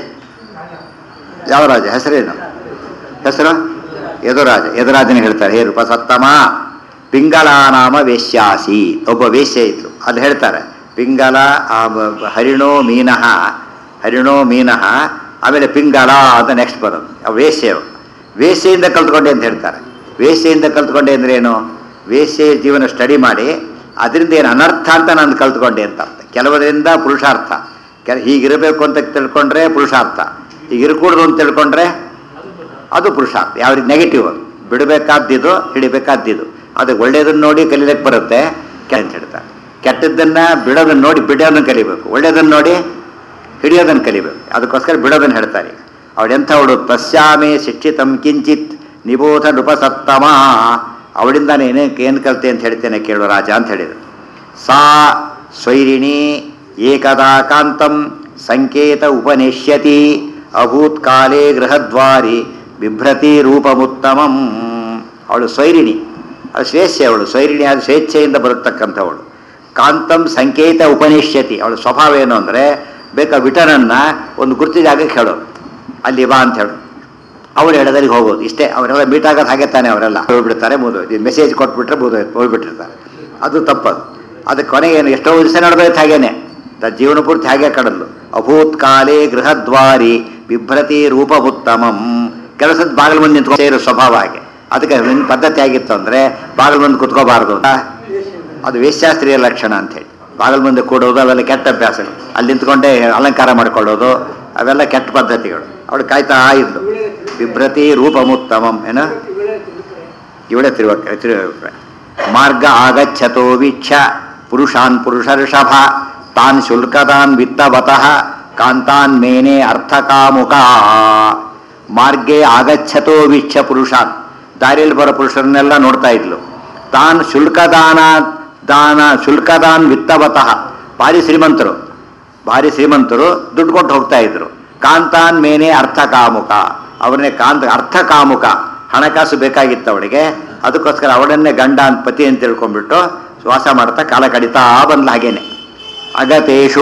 ಯಾವ ರಾಜ ಹೆಸರೇನು ಹೆಸರು ಯದುರಾಜ ಯದುರಾಜನಿಗೆ ಹೇಳ್ತಾರೆ ಹೇ ನೃಪಸತ್ತಮ ಪಿಂಗಲ ನಾಮ ವೇಶ್ಯಾಸಿ ಒಬ್ಬ ವೇಶ್ಯ ಇತ್ತು ಅಲ್ಲಿ ಹೇಳ್ತಾರೆ ಪಿಂಗಲ ಆ ಬ- ಬ- ಹರಿಣೋ ಮೀನಃ ಹರಿಣೋ ಮೀನಃ ಆಮೇಲೆ ಪಿಂಗಲ ಅಂತ ನೆಕ್ಸ್ಟ್ ಬರೋದು ಆ ವೇಶ್ಯ ವೇಶ್ಯೆಯಿಂದ ಕಲ್ತ್ಕೊಂಡೆ ಅಂತ ಹೇಳ್ತಾರೆ ವೇಶ್ಯೆಯಿಂದ ಕಲ್ತ್ಕೊಂಡೆ ಅಂದ್ರೆ ಏನು ವೇಶ್ಯೆ ಜೀವನ ಸ್ಟಡಿ ಮಾಡಿ ಅದರಿಂದ ಏನು ಅನರ್ಥ ಅಂತ ನಾನು ಕಲ್ತ್ಕೊಂಡೆ ಅಂತ ಅರ್ಥ ಕೆಲವರಿಂದ ಪುರುಷಾರ್ಥ ಕೆಲ ಹೀಗಿರಬೇಕು ಅಂತ ತಿಳ್ಕೊಂಡ್ರೆ ಪುರುಷಾರ್ಥ ಹೀಗಿರಕೂಡ್ದು ಅಂತ ತಿಳ್ಕೊಂಡ್ರೆ ಅದು ಪುರುಷಾರ್ಥ ಯಾವ ರೀತಿ ನೆಗೆಟಿವ್ ಅದು ಬಿಡಬೇಕಾದ್ದಿದು ಹಿಡಿಬೇಕಾದ್ದಿದು ಅದು ಒಳ್ಳೇದನ್ನ ನೋಡಿ ಕಲೀಲಿಕ್ಕೆ ಬರುತ್ತೆ ಕೆಟ್ಟ ಅಂತ ಹೇಳ್ತಾರೆ ಕೆಟ್ಟದ್ದನ್ನ ಬಿಡೋದನ್ನ ನೋಡಿ ಬಿಡೋದನ್ನ ಕಲಿಬೇಕು ಒಳ್ಳೇದನ್ನ ನೋಡಿ ಹಿಡಿಯೋದನ್ನ ಕಲಿಬೇಕು ಅದಕ್ಕೋಸ್ಕರ ಬಿಡೋದನ್ನ ಹೇಳ್ತಾರೆ ಅವಳೆಂಥವಳು ತಸ್ಯಾಮೇ ಶಿಕ್ಷಿತಂ ಕಿಂಚಿತ್ ನಿಬೋಧ ನೃಪಸತ್ತಮ ಅವಳಿಂದ ಏನೇ ಏನು ಕಲಿತೆ ಅಂತ ಹೇಳ್ತೇನೆ ಕೇಳು ರಾಜ ಅಂತ ಹೇಳಿದರು ಸಾ ಸ್ವೈರಿಣಿ ಏಕದಾ ಕಾಂತಂ ಸಂಕೇತ ಉಪನೇಷ್ಯತಿ ಅಭೂತ್ ಕಾಲೇ ಗೃಹದ್ವಾರಿ ಬಿಭ್ರತಿ ರೂಪಮುತ್ತಮಂ ಅವಳು ಸ್ವೈರಿಣಿ ಅವಳು ಸ್ವೇಚ್ಛೆ ಅವಳು ಸ್ವೈರಿಣಿ ಆದ ಸ್ವೇಚ್ಛೆಯಿಂದ ಬರತಕ್ಕಂಥವಳು ಕಾಂತಂ ಸಂಕೇತ ಉಪನಿಷ್ಯತಿ ಅವಳ ಸ್ವಭಾವ ಏನು ಅಂದರೆ ಬೇಕಾ ವಿಟನನ್ನ ಒಂದು ಗುರ್ತಿ ಜಾಗಕ್ಕೆ ಹೇಳೋದು ಅಲ್ಲಿ ಬಾ ಅಂತ ಹೇಳು ಅವ್ರು ಹೇಳೋದ್ರಿಗೆ ಹೋಗೋದು ಇಷ್ಟೇ ಅವರೆಲ್ಲ ಮೀಟ್ ಆಗೋದು ಹಾಗೆ ತಾನೆ ಅವರೆಲ್ಲ ಹೋಗ್ಬಿಡ್ತಾರೆ ಮುದು ಮೆಸೇಜ್ ಕೊಟ್ಬಿಟ್ರೆ ಮುದು ಹೋಗ್ಬಿಟ್ಟಿರ್ತಾರೆ ಅದು ತಪ್ಪದು ಅದಕ್ಕೆ ಕೊನೆಗೆ ಏನು ಎಷ್ಟೋ ದಿವಸ ನಡೆದೋಯ್ತು ಹಾಗೇನೆ ತ ಜೀವನ ಪೂರ್ತಿ ಹಾಗೆ ಕಡಲು ಅಭೂತ್ ಕಾಲೇ ಗೃಹದ್ವಾರಿ ಬಿಭ್ರತಿ ರೂಪವುತ್ತಮಂ ಕೆಲಸದ ಬಾಗಿಲು ಮುಂದೆ ನಿಂತ್ಕೊಂಡು ಸೇರೋ ಸ್ವಭಾವ ಹಾಗೆ ಅದಕ್ಕೆ ನಿನ್ನ ಪದ್ಧತಿ ಆಗಿತ್ತು ಅಂದರೆ ಬಾಗಿಲು ಮುಂದೆ ಕುತ್ಕೋಬಾರ್ದು ಅಂತ ಅದು ವೇಶ್ಯಾಸ್ತ್ರೀಯ ಲಕ್ಷಣ ಅಂತ ಹೇಳಿ ಬಾಗಿಲು ಮುಂದೆ ಕೂಡೋದು ಅವೆಲ್ಲ ಕೆಟ್ಟ ಅಭ್ಯಾಸಗಳು ಅಲ್ಲಿ ನಿಂತ್ಕೊಂಡೇ ಅಲಂಕಾರ ಮಾಡ್ಕೊಳ್ಳೋದು ಅವೆಲ್ಲ ಕೆಟ್ಟ ಪದ್ಧತಿಗಳು ಅವಳು ಕಾಯ್ತಾ ಇದ್ಲು ಬಿಭ್ರತಿ ರೂಪಮುತ್ತಮಂ ಏನ ಇವಳೇ ತಿರುವಕ್ಕ ತಿರುವ ಮಾರ್ಗ ಆಗಚ್ಚತೋ ವೀಕ್ಷ ಪುರುಷಾನ್ ಪುರುಷರ್ಷಭ ತಾನ್ ಶುಲ್ಕದಾನ್ ವಿತ್ತವತಃ ಕಾಂತಾನ್ ಮೇನೆ ಅರ್ಥಕಾಮುಕ ಮಾರ್ಗೆ ಆಗಚ್ಚತೋ ವೀಕ್ಷ ಪುರುಷಾನ್ ದಾರಿಯಲ್ಲಿ ಬರೋ ಪುರುಷರನ್ನೆಲ್ಲ ನೋಡ್ತಾ ಇದ್ಲು ತಾನ್ ಶುಲ್ಕದಾನ ದಾನ ಶುಲ್ಕದಾನ್ ವಿತ್ತವತಃ ಭಾರಿ ಶ್ರೀಮಂತರು ಭಾರಿ ಶ್ರೀಮಂತರು ದುಡ್ಡು ಕೊಟ್ಟು ಹೋಗ್ತಾ ಇದ್ರು ಕಾಂತಾನ್ ಮೇನೆ ಅರ್ಥಕಾಮುಕ ಅವರನ್ನೇ ಕಾಂತ ಅರ್ಥಕಾಮುಕ ಹಣಕಾಸು ಬೇಕಾಗಿತ್ತು ಅವಳಿಗೆ ಅದಕ್ಕೋಸ್ಕರ ಅವಳನ್ನೇ ಗಂಡ ಅಂತ ಪತಿ ಅಂತ ತಿಳ್ಕೊಂಡ್ಬಿಟ್ಟು ವಾಸ ಮಾಡ್ತಾ ಕಾಲ ಕಡಿತಾ ಬಂದ್ಲ ಹಾಗೇನೆ ಅಗತೇಶು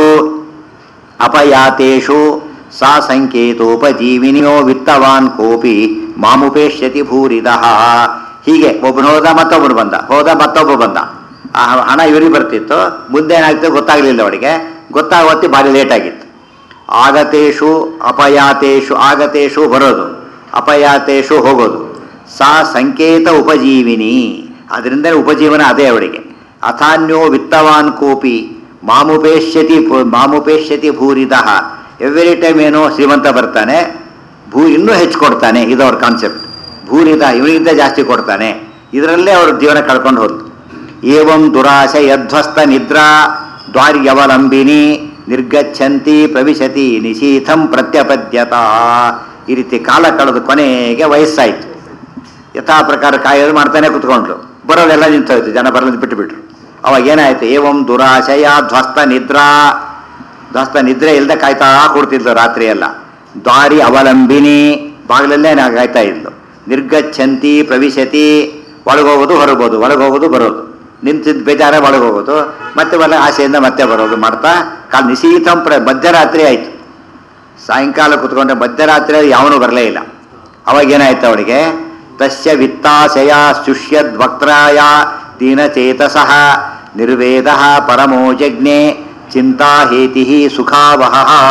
ಅಪಯಾತೇಶು ಸಾ ಸಂಕೇತೋಪಜೀವಿನಿಯೋ ವಿತ್ತವಾನ್ ಕೋಪಿ ಮಾಮುಪೇಶ್ಯತಿ ಭೂರಿದ ಹೀಗೆ ಒಬ್ಬನು ಹೋದ ಮತ್ತೊಬ್ಬನು ಬಂದ ಹೋದ ಮತ್ತೊಬ್ಬ ಬಂದ ಆ ಹಣ ಇವರಿಗೆ ಬರ್ತಿತ್ತು ಮುಂದೆ ಏನಾಗ್ತದೆ ಗೊತ್ತಾಗಲಿಲ್ಲ ಅವಳಿಗೆ ಗೊತ್ತಾಗೋತ್ತಿ ಭಾರಿ ಲೇಟ್ ಆಗಿತ್ತು ಆಗತೇಶು ಅಪಯಾತೇಶು ಆಗತೇಶು ಬರೋದು ಅಪಯಾತೇಶು ಹೋಗೋದು ಸಾ ಸಂಕೇತ ಉಪಜೀವಿನಿ ಅದರಿಂದ ಉಪಜೀವನ ಅದೇ ಅವಳಿಗೆ ಅಥಾನ್ಯೋ ವಿತ್ತವಾನ್ ಕೋಪಿ ಮಾಮುಪೇಶ್ಯತಿ ಭೂ- ಮಾಮುಪೇಶ್ಯತಿ ಭೂರಿದ ಎವ್ರಿ ಟೈಮ್ ಏನೋ ಶ್ರೀಮಂತ ಬರ್ತಾನೆ ಭೂ ಇನ್ನೂ ಹೆಚ್ಚು ಕೊಡ್ತಾನೆ ಇದು ಅವ್ರ ಕಾನ್ಸೆಪ್ಟ್ ಭೂರಿದ ಇವನಿಗಿಂತ ಜಾಸ್ತಿ ಕೊಡ್ತಾನೆ ಇದರಲ್ಲೇ ಅವ್ರ ಜೀವನ ಕಳ್ಕೊಂಡು ಹೋದ್ರು ಏವಂ ದುರಾಶ ಯಧ್ವಸ್ತ ನಿದ್ರಾ ದ್ವಾರ್ಯವಲಂಬಿನಿ ನಿರ್ಗಚ್ಚಂತಿ ಪ್ರವಿಶತಿ ನಿಶೀಥಂ ಪ್ರತ್ಯಪದ್ಯತ ಈ ರೀತಿ ಕಾಲ ಕಳೆದು ಕೊನೆಗೆ ವಯಸ್ಸಾಯಿತು ಯಥಾ ಪ್ರಕಾರ ಕಾಯೋದು ಮಾಡ್ತಾನೆ ಕುತ್ಕೊಂಡ್ಲು ಬರೋದೆಲ್ಲ ನಿಂತೋಯ್ತು ಜನ ಬರೋದು ಬಿಟ್ಟು ಬಿಟ್ರು ಅವಾಗ ಏನಾಯ್ತು ಏವಂ ದುರಾಶಯ ಧ್ವಸ್ತ ನಿದ್ರಾ ಧ್ವಸ್ತ ನಿದ್ರೆ ಇಲ್ಲದೆ ಕಾಯ್ತಾ ಕೊಡ್ತಿದ್ಲು ರಾತ್ರಿ ಎಲ್ಲ ದ್ವಾರಿ ಅವಲಂಬಿನಿ ಬಾಗಿಲಲ್ಲೇ ನಾ ಕಾಯ್ತಾ ಇದ್ಲು ನಿರ್ಗಚ್ಚಂತಿ ಪ್ರವಿಶತಿ ಒಳಗೋಗೋದು ಹೊರಗೋದು ಒಳಗೋಗೋದು ಬರೋದು ನಿಂತಿದ್ದು ಬೇಜಾರ ಒಳಗೋಗೋದು ಮತ್ತೆ ಒಳ್ಳೆ ಆಸೆಯಿಂದ ಮತ್ತೆ ಬರೋದು ಮಾಡ್ತಾ ಕಾಲ್ ನಿಶೀತಂ ಪ್ರ ಮಧ್ಯರಾತ್ರಿ ಆಯ್ತು ಸಾಯಂಕಾಲ ಕುತ್ಕೊಂಡ್ರೆ ಮಧ್ಯರಾತ್ರಿ ಯಾವನೂ ಬರಲೇ ಇಲ್ಲ ಅವಾಗೇನಾಯ್ತು ಅವಳಿಗೆ ತಸ್ಯ ವಿತ್ತಾಶಯ ಶುಷ್ಯದ್ವಕ್ರಾಯ ದೀನಚೇತಸಃ ನಿರ್ವೇದ ಪರಮೋ ಜಜ್ಞೆ ಚಿಂತಾಹೇತಿ ಸುಖಾವಹ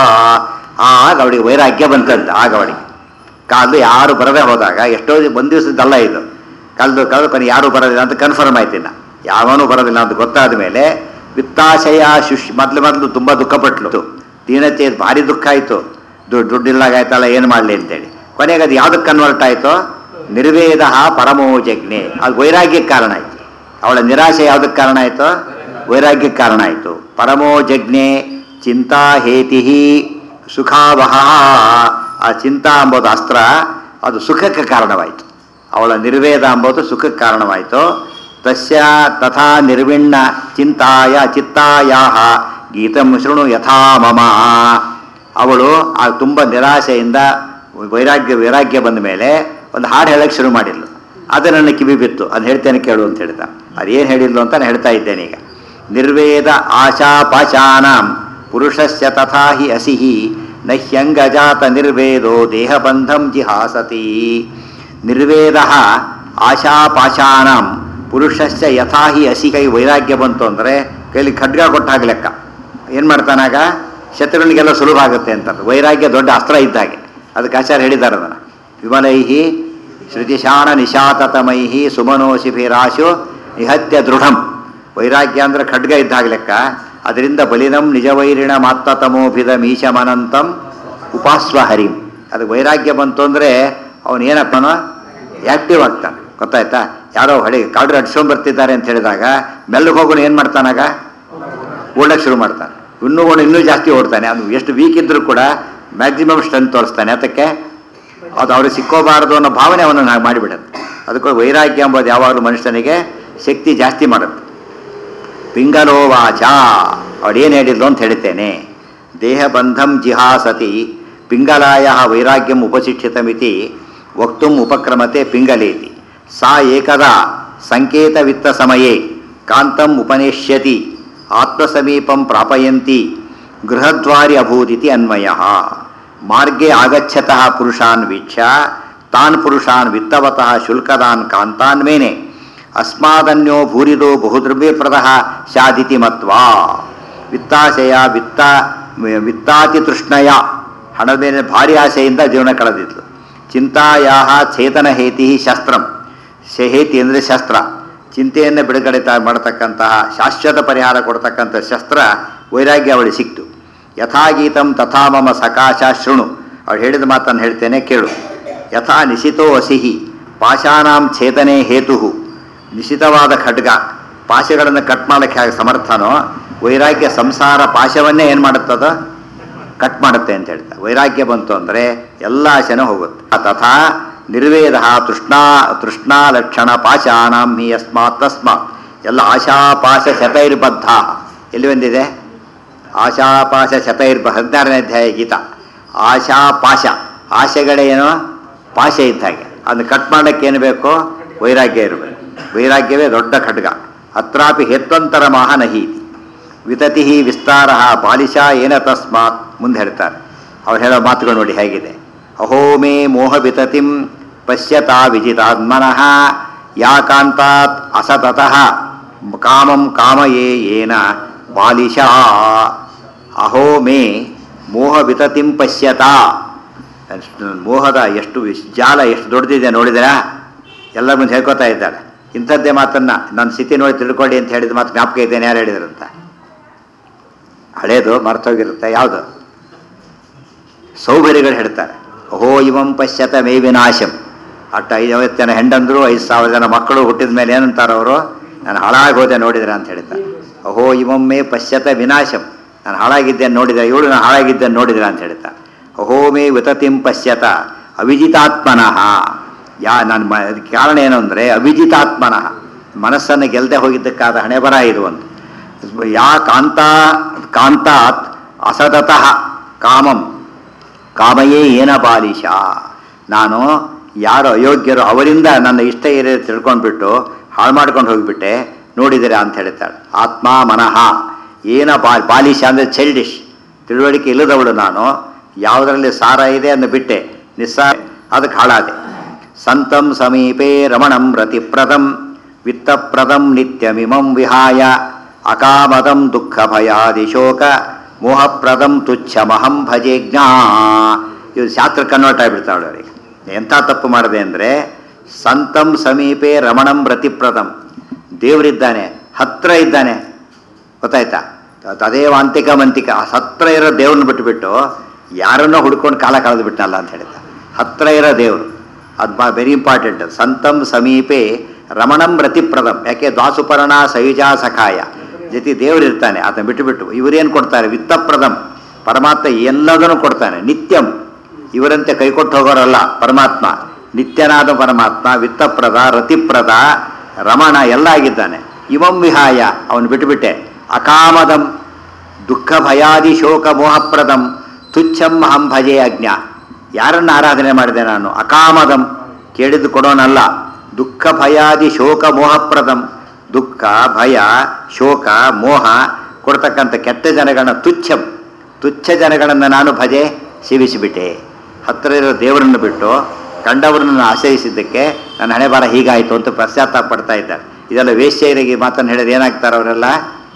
ಆಗ ಅವಳಿಗೆ ವೈರಾಗ್ಯ ಬಂತಂತ ಆಗ ಅವಳಿಗೆ ಕಾಲು ಯಾರು ಬರದೇ ಹೋದಾಗ ಎಷ್ಟೋ ಒಂದು ದಿವಸದಲ್ಲ ಇದು ಕಲ್ದು ಕಲ್ದು ಕೊನೆ ಯಾರು ಬರೋದಿಲ್ಲ ಅಂತ ಕನ್ಫರ್ಮ್ ಆಯ್ತಿನ್ನ ಯಾವನೂ ಬರೋದಿಲ್ಲ ಅಂತ ಗೊತ್ತಾದ ಮೇಲೆ ವಿತ್ತಾಶಯ ಶುಷ್ ಮೊದಲು ಮೊದಲು ತುಂಬ ದುಃಖಪಟ್ಲು ದೀನತೆ ಭಾರಿ ದುಃಖ ಆಯಿತು ದುಡ್ಡು ದುಡ್ಡಿಲ್ಲಾಗಾಯ್ತಲ್ಲ ಏನು ಮಾಡಲಿ ಅಂತೇಳಿ ಕೊನೆಗೆ ಅದು ಯಾವುದಕ್ಕೆ ಕನ್ವರ್ಟ್ ಆಯಿತು ನಿರ್ವೇದ ಪರಮೋ ಜಜ್ಞೆ ಅದು ವೈರಾಗ್ಯಕ್ಕೆ ಕಾರಣ ಆಯಿತು ಅವಳ ನಿರಾಶೆ ಯಾವುದಕ್ಕೆ ಕಾರಣ ಆಯಿತು ವೈರಾಗ್ಯಕ್ಕೆ ಕಾರಣ ಆಯಿತು ಪರಮೋ ಜಜ್ಞೆ ಚಿಂತಾ ಹೇತಿ ಸುಖಾವಹ ಆ ಚಿಂತಾ ಎಂಬುದು ಅಸ್ತ್ರ ಅದು ಸುಖಕ್ಕೆ ಕಾರಣವಾಯಿತು ಅವಳ ನಿರ್ವೇದ ಎಂಬುದು ಸುಖಕ್ಕೆ ಕಾರಣವಾಯಿತು ತಸ್ಯ ತಥಾ ನಿರ್ವಿಣ್ಣ ಚಿಂತಾಯ ಚಿತ್ತಾಯಾ ಗೀತಂ ಶೃಣು ಯಥಾ ಮಮ ಅವಳು ಆ ತುಂಬ ನಿರಾಶೆಯಿಂದ ವೈರಾಗ್ಯ ವೈರಾಗ್ಯ ಬಂದ ಮೇಲೆ ಒಂದು ಹಾಡು ಹೇಳಕ್ಕೆ ಶುರು ಮಾಡಿದ್ಲು ಅದು ನನ್ನ ಕಿವಿ ಬಿತ್ತು ಅದು ಹೇಳ್ತೇನೆ ಕೇಳು ಅಂತ ಹೇಳ್ದ ಅದೇನು ಹೇಳಿದ್ಲು ಅಂತ ನಾನು ಹೇಳ್ತಾ ಇದ್ದೇನೆ ಈಗ ನಿರ್ವೇದ ಆಶಾಪಾಶಾನಾಂ ಪುರುಷಸ್ಯ ತಥಾ ಹಿ ಅಸಿಹಿ ನಹ್ಯಂಗಜಾತ ನಿರ್ವೇದೋ ದೇಹಬಂಧಂ ಜಿಹಾಸತಿ ನಿರ್ವೇದ ಆಶಾಪಾಶಾನಾಂ ಪುರುಷಸ್ಯ ಯಥಾ ಹಿ ಅಸಿ ಕೈ ವೈರಾಗ್ಯ ಬಂತು ಅಂದರೆ ಕೈಲಿ ಖಡ್ಗ ಕೊಟ್ಟಾಗ ಲೆಕ್ಕ ಏನು ಮಾಡ್ತಾನಾಗ ಶತ್ರುಗಳಿಗೆಲ್ಲ ಸುಲಭ ಆಗುತ್ತೆ ಅಂತ ವೈರಾಗ್ಯ ದೊಡ್ಡ ಅಸ್ತ್ರ ಇದ್ದಾಗೆ ಅದಕ್ಕೆ ಆಚಾರ್ಯ ಹೇಳಿದ್ದಾರೆ ಅದನ್ನು ವಿಮಲೈಹಿ ಶ್ರುತಿಶಾಣ ನಿಶಾತತಮೈಹಿ ಸುಮನೋಶಿಭಿರಾಶು ನಿಹತ್ಯ ದೃಢಂ ವೈರಾಗ್ಯ ಅಂದ್ರೆ ಖಡ್ಗ ಇದ್ದಾಗ ಲೆಕ್ಕ ಅದರಿಂದ ಬಲಿನಂ ನಿಜವೈರಿಣ ಮಾತ್ತತಮೋಭಿದ ಮೀಶಮನಂತಂ ಉಪಾಸ್ವ ಹರಿಂ ಅದು ವೈರಾಗ್ಯ ಬಂತು ಅಂದರೆ ಅವನೇನಪ್ಪನೋ ಆ್ಯಕ್ಟಿವ್ ಆಗ್ತಾನೆ ಗೊತ್ತಾಯ್ತಾ ಯಾರೋ ಹೊಡಿ ಕಾಡ್ರು ಅಡ್ಸ್ಕೊಂಡ್ ಬರ್ತಿದ್ದಾರೆ ಅಂತ ಹೇಳಿದಾಗ ಮೆಲ್ಲಗೆ ಹೋಗೋನು ಏನು ಮಾಡ್ತಾನಾಗ ಓಡಕ್ಕೆ ಶುರು ಮಾಡ್ತಾನೆ ಇನ್ನೂ ಓಡಿ ಇನ್ನೂ ಜಾಸ್ತಿ ಓಡ್ತಾನೆ ಅದು ಎಷ್ಟು ವೀಕ್ ಇದ್ರೂ ಕೂಡ ಮ್ಯಾಕ್ಸಿಮಮ್ ಸ್ಟ್ರೆಂತ್ ತೋರಿಸ್ತಾನೆ ಅದಕ್ಕೆ ಅದು ಅವ್ರಿಗೆ ಸಿಕ್ಕೋಬಾರದು ಅನ್ನೋ ಭಾವನೆ ಅವನನ್ನು ಹಾಗೆ ಮಾಡಿಬಿಡುತ್ತೆ ಅದಕ್ಕೆ ವೈರಾಗ್ಯ ಎಂಬುದು ಯಾವಾಗಲೂ ಮನುಷ್ಯನಿಗೆ ಶಕ್ತಿ ಜಾಸ್ತಿ ಮಾಡುತ್ತೆ ಪಿಂಗಲೋ ವಾಚ ಅವಳೇನು ಹೇಳಿದ್ಲು ಅಂತ ಹೇಳ್ತೇನೆ ದೇಹಬಂಧಂ ಜಿಹಾಸತಿ ಪಿಂಗಲಾಯ ವೈರಾಗ್ಯಂ ಉಪಶಿಕ್ಷಿತಮಿತಿ ವಕ್ತುಂ ಉಪಕ್ರಮತೆ ಪಿಂಗಲೇತಿ ಸಾ ಏಕದಾ ಸಂಕೇತವಿತ್ತ ಸಮಯೇ ಕಾಂತಂ ಉಪನೇಷ್ಯತಿ ಆತ್ಮಸಮೀಪಂ ಪ್ರಾಪಯಂತಿ ಗೃಹದ್ವಾರಿ ಅಭೂದಿತಿ ಅನ್ವಯ ಮಾರ್ಗೆ ಆಗಚ್ಚತಃ ಪುರುಷಾನ್ ವೀಕ್ಷ್ಯ ತಾನ್ ಪುರುಷಾನ್ ವಿತ್ತವತಃ ಶುಲ್ಕದಾನ್ ಕಾಂತಾನ್ ಮೇನೆ ಅಸ್ಮಾದನ್ಯೋ ಭೂರಿದೋ ಬಹುದ್ರವ್ಯಪ್ರದ ಶಾದಿತಿ ಮತ್ವಾ ವಿತ್ತಾಶಯ ವಿತ್ತ ವಿತ್ತಾತಿ ತೃಷ್ಣಯ ಹಣದ ಮೇಲೆ ಭಾರಿ ಆಸೆಯಿಂದ ಜೀವನ ಕಳೆದಿದ್ಲು ಚಿಂತಾಯಾ ಚೇತನ ಹೇತಿ ಶಸ್ತ್ರಂ ಹೇತಿ ಅಂದರೆ ಶಸ್ತ್ರ ಚಿಂತೆಯನ್ನು ಬಿಡುಗಡೆ ತ- ಮಾಡತಕ್ಕಂತಹ ಶಾಶ್ವತ ಪರಿಹಾರ ಕೊಡ್ತಕ್ಕಂಥ ಶಸ್ತ್ರ ವೈರಾಗ್ಯ ಅವಳಿಗೆ ಸಿಕ್ತು ಯಥಾಗೀತಂ ತಥಾ ಮಮ ಸಕಾಶ ಶೃಣು ಅವಳು ಹೇಳಿದ ಮಾತನ್ನು ಹೇಳ್ತೇನೆ ಕೇಳು ಯಥಾ ನಿಶಿತೋ ಅಸಿಹಿ ಪಾಶಾನಾಂ ಛೇದನೆ ಹೇತು ನಿಶಿತವಾದ ಖಡ್ಗ ಪಾಶಗಳನ್ನು ಕಟ್ ಮಾಡಕ್ಕೆ ಹೇಗೆ ಸಮರ್ಥನೋ ವೈರಾಗ್ಯ ಸಂಸಾರ ಪಾಶವನ್ನೇ ಏನು ಮಾಡುತ್ತದ ಕಟ್ ಮಾಡುತ್ತೆ ಅಂತ ಹೇಳ್ತಾರೆ ವೈರಾಗ್ಯ ಬಂತು ಅಂದರೆ ಎಲ್ಲ ಆಶೆನೂ ಹೋಗುತ್ತೆ ಆ ತಥಾ ನಿರ್ವೇದ ತೃಷ್ಣಾ ತೃಷ್ಣಾ ಲಕ್ಷಣ ಪಾಶಾನಾಂ ಹಿ ಯಸ್ಮಾತ್ ತಸ್ಮಾತ್ ಎಲ್ಲ ಆಶಾಪಾಶ ಶತೈರ್ಬದ್ಧ ಎಲ್ಲಿ ಬಂದಿದೆ ಆಶಾಪಾಶ ಶತೈರ್ಬ ಹದಿನಾರನೇ ಅಧ್ಯಾಯ ಗೀತಾ ಆಶಾಪಾಶ ಆಶೆಗಳೇನೋ ಪಾಶ ಇದ್ದ ಹಾಗೆ ಅದನ್ನ ಕಟ್ ಮಾಡಕ್ಕೆ ಏನು ಬೇಕು ವೈರಾಗ್ಯ ಇರಬೇಕು ವೈರಾಗ್ಯವೇ ದೊಡ್ಡ ಖಡ್ಗ ಅತ್ರಾಪಿ ಹೇತ್ವಂತರ ಮಹಾನಹೀತಿ ವಿತತಿ ವಿಸ್ತಾರ ಬಾಲಿಶ ಏನ ತಸ್ಮಾತ್ ಮುಂದೆ ಹೇಳ್ತಾರೆ ಅವ್ರು ಹೇಳೋ ಮಾತುಗಳು ನೋಡಿ ಹೇಗಿದೆ ಅಹೋ ಮೇ ಮೋಹ ವಿತತಿಂ ಪಶ್ಯತಾ ವಿಜಿತಾತ್ಮನಃ ಯಾಕಾಂತಾತ್ ಅಸತತಃ ಕಾಮಂ ಕಾಮಯೇ ಏನ ಬಾಲಿಶ ಅಹೋ ಮೇ ಮೋಹ ವಿತತಿಂ ಪಶ್ಯತಾ ಅಷ್ಟು ಮೋಹದ ಎಷ್ಟು ವಿಶ್- ಜಾಲ ಎಷ್ಟು ದೊಡ್ಡದಿದೆ ನೋಡಿದಿರಾ ಎಲ್ಲ ಮುಂದೆ ಹೇಳ್ಕೊತಾ ಇದ್ದಾಳೆ ಇಂಥದ್ದೇ ಮಾತನ್ನ ನನ್ನ ಸ್ಥಿತಿ ನೋಡಿ ತಿಳ್ಕೊಳ್ಳಿ ಅಂತ ಹೇಳಿದ ಮಾತು ಜ್ಞಾಪಕ ಇದ್ದೇನೆ ಯಾರು ಹೇಳಿದ್ರಂತ ಹಳೇದು ಮರ್ತೋಗಿರುತ್ತೆ ಯಾವುದು ಸೌಭರಿಗಳು ಹೇಳ್ತಾರೆ ಅಹೋ ಇವಂ ಪಶ್ಯತ ಮೇ ವಿನಾಶಂ ಅಟ್ಟ ಐವತ್ತು ಜನ ಹೆಂಡಂದ್ರು ಐದು ಸಾವಿರ ಜನ ಮಕ್ಕಳು ಹುಟ್ಟಿದ ಮೇಲೆ ಏನಂತಾರೆ ಅವರು ನಾನು ಹಾಳಾಗಿ ಹೋದೆ ನೋಡಿದ್ರೆ ಅಂತ ಹೇಳ್ತಾರೆ ಅಹೋ ಇವಂ ಮೇ ಪಶ್ಯತ ವಿನಾಶಂ ನಾನು ಹಾಳಾಗಿದ್ದೇನೆ ನೋಡಿದ್ರೆ ಇವಳು ನಾನು ಹಾಳಾಗಿದ್ದೇನೆ ನೋಡಿದ್ರೆ ಅಂತ ಹೇಳ್ತಾರೆ ಅಹೋ ಮೇ ವಿತತಿಂ ಪಶ್ಯತ ಅವಿಜಿತಾತ್ಮನಃ ಯಾ ನನ್ನ ಮ ಅದಕ್ಕೆ ಕಾರಣ ಏನು ಅಂದರೆ ಅವಿಜಿತಾತ್ಮನಃ ಮನಸ್ಸನ್ನು ಗೆಲ್ಲದೆ ಹೋಗಿದ್ದಕ್ಕಾದ ಹಣೆ ಬರ ಇದು ಒಂದು ಯಾ ಕಾಂತ ಕಾಂತಾತ್ ಅಸತತಃ ಕಾಮಂ ಕಾಮಯೇ ಏನ ಬಾಲಿಶ ನಾನು ಯಾರು ಅಯೋಗ್ಯರು ಅವರಿಂದ ನನ್ನ ಇಷ್ಟ ಏನೇ ತಿಳ್ಕೊಂಡ್ಬಿಟ್ಟು ಹಾಳು ಮಾಡ್ಕೊಂಡು ಹೋಗಿಬಿಟ್ಟೆ ನೋಡಿದಿರಾ ಅಂತ ಹೇಳ್ತಾಳೆ ಆತ್ಮ ಮನಃ ಏನ ಬಾ ಬಾಲಿಶ ಅಂದರೆ ಚೈಲ್ಡಿಶ್ ತಿಳುವಳಿಕೆ ಇಲ್ಲದವಳು ನಾನು ಯಾವುದರಲ್ಲಿ ಸಾರ ಇದೆ ಅನ್ನು ಬಿಟ್ಟೆ ನಿಸ್ಸಾರ ಅದಕ್ಕೆ ಹಾಳಾದೆ ಸಂತಂ ಸಮೀಪೆ ರಮಣಂ ರತಿಪ್ರದಂ ವಿತ್ತಪ್ರದಂ ನಿತ್ಯಮಿಮಂ ವಿಹಾಯ ಅಕಾಮದಂ ದುಃಖ ಭಯಾದಿಶೋಕ ಮೋಹಪ್ರದಂ ತುಚ್ಛಮಹಂ ಭಜೆ ಜ್ಞಾ ಇದು ಶಾಸ್ತ್ರ ಕನ್ವರ್ಟ್ ಆಗಿಬಿಡ್ತಾಳೆ ಅವರಿಗೆ ಎಂಥ ತಪ್ಪು ಮಾಡಿದೆ ಅಂದರೆ ಸಂತಂ ಸಮೀಪೆ ರಮಣಂ ರತಿಪ್ರದಂ ದೇವರಿದ್ದಾನೆ ಹತ್ರ ಇದ್ದಾನೆ ಗೊತ್ತಾಯ್ತಾ ತದೇವ ಅಂತಿಕ ಮಂತಿಕ ಹತ್ರ ಇರೋ ದೇವ್ರನ್ನ ಬಿಟ್ಟುಬಿಟ್ಟು ಯಾರನ್ನೋ ಹುಡ್ಕೊಂಡು ಕಾಲ ಕಳೆದು ಬಿಟ್ಟನಲ್ಲ ಅಂತ ಹೇಳಿದ ಹತ್ರ ಇರೋ ದೇವರು ಅದು ಬಾ ವೆರಿ ಇಂಪಾರ್ಟೆಂಟ್ ಸಂತಂ ಸಮೀಪೆ ರಮಣಂ ರತಿಪ್ರದಂ ಯಾಕೆ ದ್ವಾಸುಪರ್ಣ ಸಯುಜಾ ಸಖಾಯ ಜೊತೆ ದೇವರಿರ್ತಾನೆ ಅದನ್ನ ಬಿಟ್ಟುಬಿಟ್ಟು ಇವರೇನು ಕೊಡ್ತಾರೆ ವಿತ್ತಪ್ರದಂ ಪರಮಾತ್ಮ ಎಲ್ಲದನ್ನು ಕೊಡ್ತಾನೆ ನಿತ್ಯಂ ಇವರಂತೆ ಕೈಕೊಟ್ಟು ಹೋಗೋರಲ್ಲ ಪರಮಾತ್ಮ ನಿತ್ಯನಾದ ಪರಮಾತ್ಮ ವಿತ್ತಪ್ರದ ರತಿಪ್ರದ ರಮಣ ಎಲ್ಲ ಆಗಿದ್ದಾನೆ ಇವಂ ವಿಹಾಯ ಅವನು ಬಿಟ್ಟುಬಿಟ್ಟೆ ಅಕಾಮದಂ ದುಃಖ ಭಯಾದಿ ಶೋಕ ಮೋಹಪ್ರದಂ ತುಚ್ಛಂ ಅಹಂ ಭಜೆ ಅಜ್ಞ ಯಾರನ್ನು ಆರಾಧನೆ ಮಾಡಿದೆ ನಾನು ಅಕಾಮದಂ ಕೇಳಿದ್ದು ಕೊಡೋನಲ್ಲ ದುಃಖ ಭಯಾದಿ ಶೋಕ ಮೋಹಪ್ರದಂ ದುಃಖ ಭಯ ಶೋಕ ಮೋಹ ಕೊಡ್ತಕ್ಕಂಥ ಕೆಟ್ಟ ಜನಗಳನ್ನ ತುಚ್ಛಂ ತುಚ್ಛ ಜನಗಳನ್ನು ನಾನು ಭಜೆ ಸೇವಿಸಿಬಿಟ್ಟೆ ಹತ್ತಿರ ಇರೋ ದೇವರನ್ನು ಬಿಟ್ಟು ಕಂಡವರನ್ನು ಆಶ್ರಯಿಸಿದ್ದಕ್ಕೆ ನನ್ನ ಹಣೆ ಬಾರ ಹೀಗಾಯಿತು ಅಂತ ಪಶ್ಚಾತ್ತಾಪ ಪಡ್ತಾ ಇದ್ದಾರೆ ಇದೆಲ್ಲ ವೇಶ್ಯರಿಗೆ ಮಾತನ್ನು ಹೇಳಿದ್ರೆ ಏನಾಗ್ತಾರೆ ಅವರೆಲ್ಲ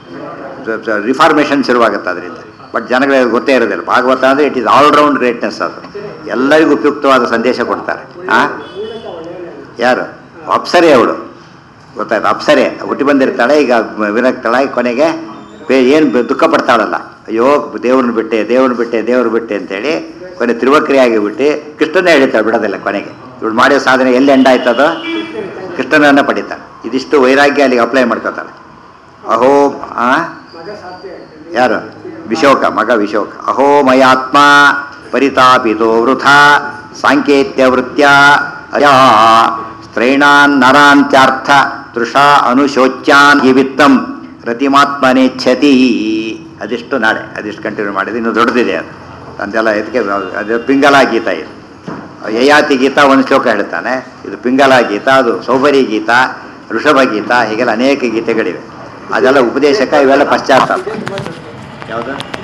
ರಿಫಾರ್ಮೇಷನ್ ಶುರುವಾಗುತ್ತೆ ಅದರಿಂದ ಬಟ್ ಜನಗಳಿಗೆ ಗೊತ್ತೇ ಇರೋದಿಲ್ಲ ಭಾಗವತ ಅಂದರೆ ಇಟ್ ಇಸ್ ಆಲ್ರೌಂಡ್ ಗ್ರೇಟ್ನೆಸ್ ಅದು ಎಲ್ಲರಿಗೂ ಉಪಯುಕ್ತವಾದ ಸಂದೇಶ ಕೊಡ್ತಾರೆ ಆ ಯಾರು ಅಪ್ಸರೆ ಅವಳು ಗೊತ್ತಾಯ್ತು ಅಪ್ಸರೆ ಹುಟ್ಟಿ ಬಂದಿರ್ತಾಳೆ ಈಗ ವಿರಕ್ತಾಳೆ ಕೊನೆಗೆ ಏನು ದುಃಖ ಪಡ್ತಾಳಲ್ಲ ಅಯ್ಯೋ ದೇವ್ರನ್ನ ಬಿಟ್ಟೆ ದೇವ್ರನ್ನ ಬಿಟ್ಟೆ ದೇವ್ರು ಬಿಟ್ಟೆ ಅಂತೇಳಿ ಕೊನೆ ತ್ರಿವಕ್ರಿಯಾಗಿ ಬಿಟ್ಟು ಕೃಷ್ಣನೇ ಹೇಳ್ತಾಳೆ ಬಿಡೋದಿಲ್ಲ ಕೊನೆಗೆ ಇವಳು ಮಾಡಿದ ಸಾಧನೆ ಎಲ್ಲಿ ಎಂಡ್ ಆಯ್ತದೋ ಕೃಷ್ಣನನ್ನು ಪಡಿತಾಳೆ ಇದಿಷ್ಟು ವೈರಾಗ್ಯ ಅಲ್ಲಿಗೆ ಅಪ್ಲೈ ಮಾಡ್ಕೋತಾಳೆ ಅಹೋ ಆ ಯಾರು ವಿಶೋಕ ಮಗ ವಿಶೋಕ ಅಹೋ ಮಯಾತ್ಮ ಪರಿತಾಪಿತೋ ವೃಥ ಸಾಂಕೇತ್ಯ ವೃತ್ಯ ಅಯಾ ಸ್ತ್ರೈಣಾನ್ ನರಾಂತ್ಯರ್ಥ ತೃಷಾ ಅನುಶೋಚ್ಯಾನ್ ವಿತ್ತಂ ರತಿಮಾತ್ಮನೇಚ್ಛತಿ ಅದಿಷ್ಟು ನಾಳೆ ಅದಿಷ್ಟು ಕಂಟಿನ್ಯೂ ಮಾಡಿದೆ ಇನ್ನು ದೊಡ್ಡದಿದೆ ಅದು ಅಂತೆಲ್ಲ ಇದಕ್ಕೆ ಅದು ಪಿಂಗಲ ಗೀತ ಇದು ಯಯಾತಿ ಗೀತ ಒಂದು ಶ್ಲೋಕ ಹೇಳ್ತಾನೆ ಇದು ಪಿಂಗಲ ಗೀತ ಅದು ಸೌಬರಿ ಗೀತ ಋಷಭ ಗೀತ ಹೀಗೆಲ್ಲ ಅನೇಕ ಗೀತೆಗಳಿವೆ ಅದೆಲ್ಲ ಉಪದೇಶಕ ಇವೆಲ್ಲ ಪಶ್ಚಾತ್ತಾಪ ಯಾವುದು